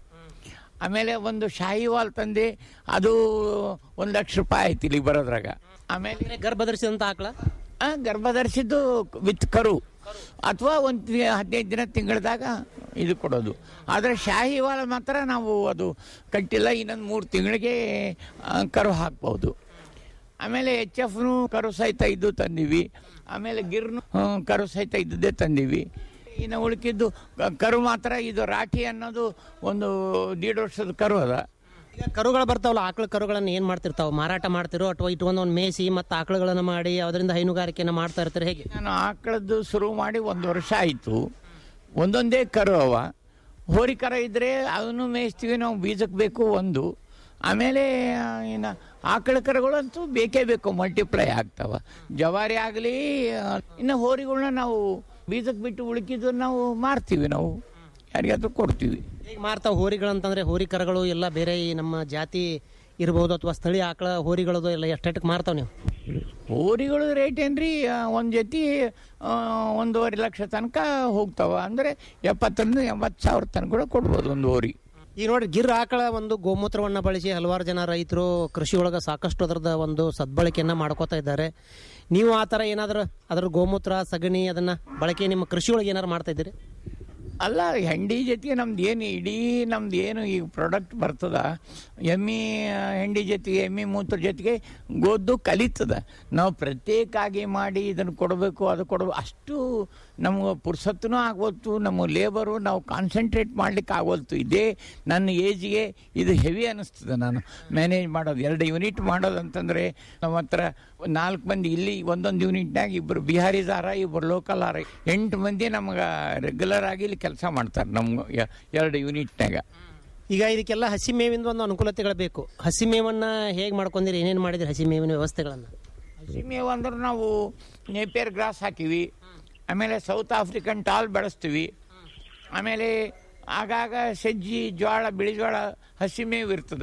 ಆಮೇಲೆ ಒಂದು ಶಾಹಿವಾಲ್ ತಂದೆ ಅದು ಒಂದು ಲಕ್ಷ ರೂಪಾಯಿ ಆಯ್ತು ಇಲ್ಲಿಗೆ ಬರೋದ್ರಾಗ ಆಮೇಲೆ ಗರ್ಭ ಧರಿಸಿದಂತ ಆಕಳ ಆ, ಗರ್ಭ ಧರಿಸಿದ್ದು ವಿತ್ ಕರು ಅಥವಾ ಒಂದು ಹದಿನೈದು ದಿನ ತಿಂಗಳದಾಗ ಇದು ಕೊಡೋದು ಆದರೆ ಶಾಹಿವಾಲ್ ಮಾತ್ರ ನಾವು ಅದು ಕಟ್ಟಿಲ್ಲ ಇನ್ನೊಂದು ಮೂರು ತಿಂಗಳಿಗೆ ಆ, ಕರು ಹಾಕ್ಬೋದು ಆಮೇಲೆ ಎಚ್ ಎಫ್ನು ಕರು ಸಹಿತ ಇದ್ದು ತಂದೀವಿ ಆಮೇಲೆ ಗಿರ್ನು ಆ, ಕರು ಸಹಿತ ಇದ್ದದ್ದೇ ತಂದೀವಿ ಇನ್ನು ಉಳ್ಕಿದ್ದು ಕ- ಕರು ಮಾತ್ರ ಇದು ರಾಠಿ ಅನ್ನೋದು ಒಂದು ದೀಡ್ ವರ್ಷದ ಕರು ಅದ ಈಗ ಕರುಗಳು ಬರ್ತಾವಲ್ಲ ಆಕಳ ಕರುಗಳನ್ನ ಏನ್ ಮಾಡ್ತಿರ್ತಾವ ಮಾರಾಟ ಮಾಡ್ತಿರೋ ಅಥವಾ ಇಟ್ಕೊಂಡು ಒಂದು ಮೇಸಿ ಮತ್ತು ಆಕಳುಗಳನ್ನ ಮಾಡಿ ಅದರಿಂದ ಹೈನುಗಾರಿಕೆಯನ್ನ ಮಾಡ್ತಾ ಇರ್ತಾರೆ ಹೇಗೆ ನಾನು ಆಕಳದ್ದು ಶುರು ಮಾಡಿ ಒಂದು ವರ್ಷ ಆಯಿತು ಒಂದೊಂದೇ ಕರು ಅವ ಹೋರಿ ಕರ ಇದ್ದರೆ ಅದನ್ನು ಮೇಯಿಸ್ತೀವಿ ನಾವು ಬೀಜಕ್ಕೆ ಬೇಕು ಒಂದು ಆಮೇಲೆ ಆ, ಇನ್ನು ಆಕಳ ಕರುಗಳಂತೂ ಬೇಕೇ ಬೇಕು ಮಲ್ಟಿಪ್ಲೈ ಆಗ್ತಾವ ಜವಾರಿ ಆಗಲಿ ಇನ್ನು ಹೋರಿಗಳನ್ನ ನಾವು ಬೀಜಕ್ಕೆ ಬಿಟ್ಟು ಉಳುಕಿದ್ದು ನಾವು ಮಾರ್ತೀವಿ ನಾವು ಯಾರಿಗಾದ್ರೂ ಕೊಡ್ತೀವಿ ಈಗ ಮಾರ್ತಾವ ಹೋರಿಗಳಂತಂದ್ರೆ ಹೋರಿ ಕರಗಳು ಎಲ್ಲ ಬೇರೆ ಈ ನಮ್ಮ ಜಾತಿ ಇರ್ಬೋದು ಅಥವಾ ಸ್ಥಳೀಯ ಆಕಳ ಹೋರಿಗಳದು ಎಲ್ಲ ಎಷ್ಟೆಟ್ಟಕ್ಕೆ ಮಾರ್ತಾವ ನೀವು ಹೋರಿಗಳು ರೇಟ್ ಏನ್ರಿ ಆ, ಒಂದ್ ಜೊತೆ ಆ, ಒಂದೂವರೆ ಲಕ್ಷ ತನಕ ಹೋಗ್ತಾವ ಅಂದ್ರೆ ಎಪ್ಪತ್ತರಿಂದ ಎಂಬತ್ತು ಸಾವಿರ ತನಕ ಕೂಡ ಕೊಡ್ಬೋದು ಒಂದು ಹೋರಿ ಈಗ ನೋಡ್ರಿ ಗಿರ್ ಆಕಳ ಒಂದು ಗೋಮೂತ್ರವನ್ನ ಬಳಸಿ ಹಲವಾರು ಜನ ರೈತರು ಕೃಷಿ ಒಳಗ ಸಾಕಷ್ಟು ಅದರದ ಒಂದು ಸದ್ಬಳಕೆಯನ್ನ ಮಾಡ್ಕೋತಾ ಇದ್ದಾರೆ ನೀವು ಆ ಥರ ಏನಾದರೂ ಅದರ ಗೋಮೂತ್ರ ಸಗಣಿ ಅದನ್ನ ಬಳಕೆ ನಿಮ್ಮ ಕೃಷಿ ಒಳಗೆ ಏನಾರು ಮಾಡ್ತಾ ಇದ್ದೀರಿ ಅಲ್ಲ ಹೆಂಡಿ ಜೊತೆಗೆ ನಮ್ದು ಏನು ಇಡೀ ನಮ್ದು ಏನು ಈಗ ಪ್ರಾಡಕ್ಟ್ ಬರ್ತದ ಎಮ್ಮಿ ಆ, ಹೆಂಡಿ ಜೊತೆಗೆ ಎಮ್ಮಿ ಮೂತ್ರ ಜೊತೆಗೆ ಗೋದ್ದು ಕಲಿತದ ನಾವು ಪ್ರತ್ಯೇಕಾಗಿ ಮಾಡಿ ಇದನ್ನು ಕೊಡಬೇಕು ಅದು ಕೊಡಬೇಕು ಅಷ್ಟು ನಮ್ಗೆ ಪುರ್ಸತ್ತೂ ಆಗೋಲ್ತು ನಮ್ಮ ಲೇಬರು ನಾವು ಕಾನ್ಸಂಟ್ರೇಟ್ ಮಾಡ್ಲಿಕ್ಕೆ ಆಗೋಲ್ತು ಇದೇ ನನ್ನ ಏಜ್ಗೆ ಇದು ಹೆವಿ ಅನ್ನಿಸ್ತದೆ ನಾನು ಮ್ಯಾನೇಜ್ ಮಾಡೋದು ಎರಡು ಯೂನಿಟ್ ಮಾಡೋದು ಅಂತಂದರೆ ನಮ್ಮ ಹತ್ರ ನಾಲ್ಕು ಮಂದಿ ಇಲ್ಲಿ ಒಂದೊಂದು ಯೂನಿಟ್ನಾಗ ಇಬ್ಬರು ಬಿಹಾರೀಸ್ ಆರ ಇಬ್ಬರು ಲೋಕಲ್ ಆರ ಎಂಟು ಮಂದಿ ನಮ್ಗೆ ರೆಗ್ಯುಲರ್ ಆಗಿ ಇಲ್ಲಿ ಕೆಲಸ ಮಾಡ್ತಾರೆ ನಮ್ಗೆ ಎ- ಎರಡು ಯೂನಿಟ್ನಾಗ ಈಗ ಇದಕ್ಕೆಲ್ಲ ಹಸಿ ಮೇವಿಂದ ಒಂದು ಅನುಕೂಲತೆಗಳು ಬೇಕು ಹಸಿ ಮೇವನ್ನ ಹೇಗೆ ಮಾಡ್ಕೊಂಡಿರಿ ಏನೇನು ಮಾಡಿದ್ರಿ ಹಸಿ ಮೇವಿನ ವ್ಯವಸ್ಥೆಗಳನ್ನ ಹಸಿ ಮೇವು ಅಂದ್ರೆ ನಾವು ನೇಪಿಯರ್ ಗ್ರಾಸ್ ಹಾಕಿವಿ ಆಮೇಲೆ ಸೌತ್ ಆಫ್ರಿಕನ್ ಟಾಲ್ ಬೆಳೆಸ್ತೀವಿ ಆಮೇಲೆ ಆಗಾಗ ಸಜ್ಜಿ ಜೋಳ ಬಿಳಿ ಜೋಳ ಹಸಿ ಮೇವು ಇರ್ತದ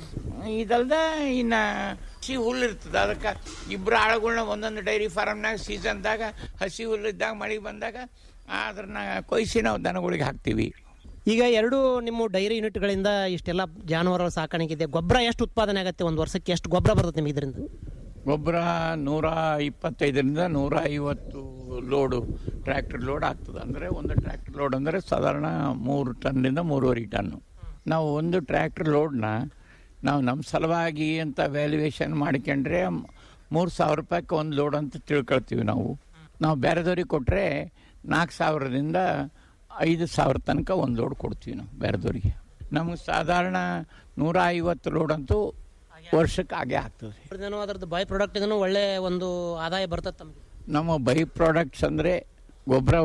ಇದಲ್ದ ಇನ್ನು ಹಸಿ ಹುಲ್ಲು ಇರ್ತದ ಅದಕ್ಕೆ ಇಬ್ಬರು ಆಳುಗಳನ್ನ ಒಂದೊಂದು ಡೈರಿ ಫಾರಮ್ನಾಗ ಸೀಸನ್ದಾಗ ಹಸಿ ಹುಲ್ಲು ಇದ್ದಾಗ ಮಳೆ ಬಂದಾಗ ಅದನ್ನ ಕೊಯ್ಸಿ ನಾವು ದನಗಳಿಗೆ ಹಾಕ್ತೀವಿ ಈಗ ಎರಡು ನಿಮ್ಮ ಡೈರಿ ಯೂನಿಟ್ಗಳಿಂದ ಇಷ್ಟೆಲ್ಲ ಜಾನುವಾರುಗಳ ಸಾಕಾಣಿಕೆ ಇದೆ ಗೊಬ್ಬರ ಎಷ್ಟು ಉತ್ಪಾದನೆ ಆಗುತ್ತೆ ಒಂದು ವರ್ಷಕ್ಕೆ ಎಷ್ಟು ಗೊಬ್ಬರ ಬರ್ತದೆ ನಿಮಗೆ ಇದರಿಂದ ಗೊಬ್ಬರ ನೂರ ಇಪ್ಪತ್ತೈದರಿಂದ ನೂರ ಐವತ್ತು ಲೋಡು ಟ್ರ್ಯಾಕ್ಟರ್ ಲೋಡ್ ಆಗ್ತದೆ ಅಂದರೆ ಒಂದು ಟ್ರ್ಯಾಕ್ಟರ್ ಲೋಡ್ ಅಂದರೆ ಸಾಧಾರಣ ಮೂರು ಟನ್ನಿಂದ ಮೂರುವರೆ ಟನ್ನು ನಾವು ಒಂದು ಟ್ರ್ಯಾಕ್ಟರ್ ಲೋಡ್ನ ನಾವು ನಮ್ಮ ಸಲುವಾಗಿ ಅಂತ ವ್ಯಾಲ್ಯೂಯೇಷನ್ ಮಾಡ್ಕೊಂಡ್ರೆ ಮೂರು ಸಾವಿರ ರೂಪಾಯಿಗೆ ಒಂದು ಲೋಡ್ ಅಂತ ತಿಳ್ಕೊಳ್ತೀವಿ ನಾವು ನಾವು ಬೇರೆದವ್ರಿಗೆ ಕೊಟ್ಟರೆ ನಾಲ್ಕು ಸಾವಿರದಿಂದ ಐದು ಸಾವಿರ ತನಕ ಒಂದು ಲೋಡ್ ಕೊಡ್ತೀವಿ ನಾವು ಬೇರೆದವ್ರಿಗೆ ನಮಗೆ ಸಾಧಾರಣ ನೂರ ಐವತ್ತು ಲೋಡ್ ಅಂತೂ ವರ್ಷಕ್ಕೆ ಹಾಗೆ ಆಗ್ತದೆ ಅದರದ್ದು ಬೈ ಪ್ರಾಡಕ್ಟ್ ಇದನ್ನು ಒಳ್ಳೆ ಒಂದು ಆದಾಯ ಬರ್ತದೆ ತಮಗೆ ನಮ್ಮ ಬೈ ಪ್ರಾಡಕ್ಟ್ಸ್ ಅಂದರೆ ಗೊಬ್ಬರ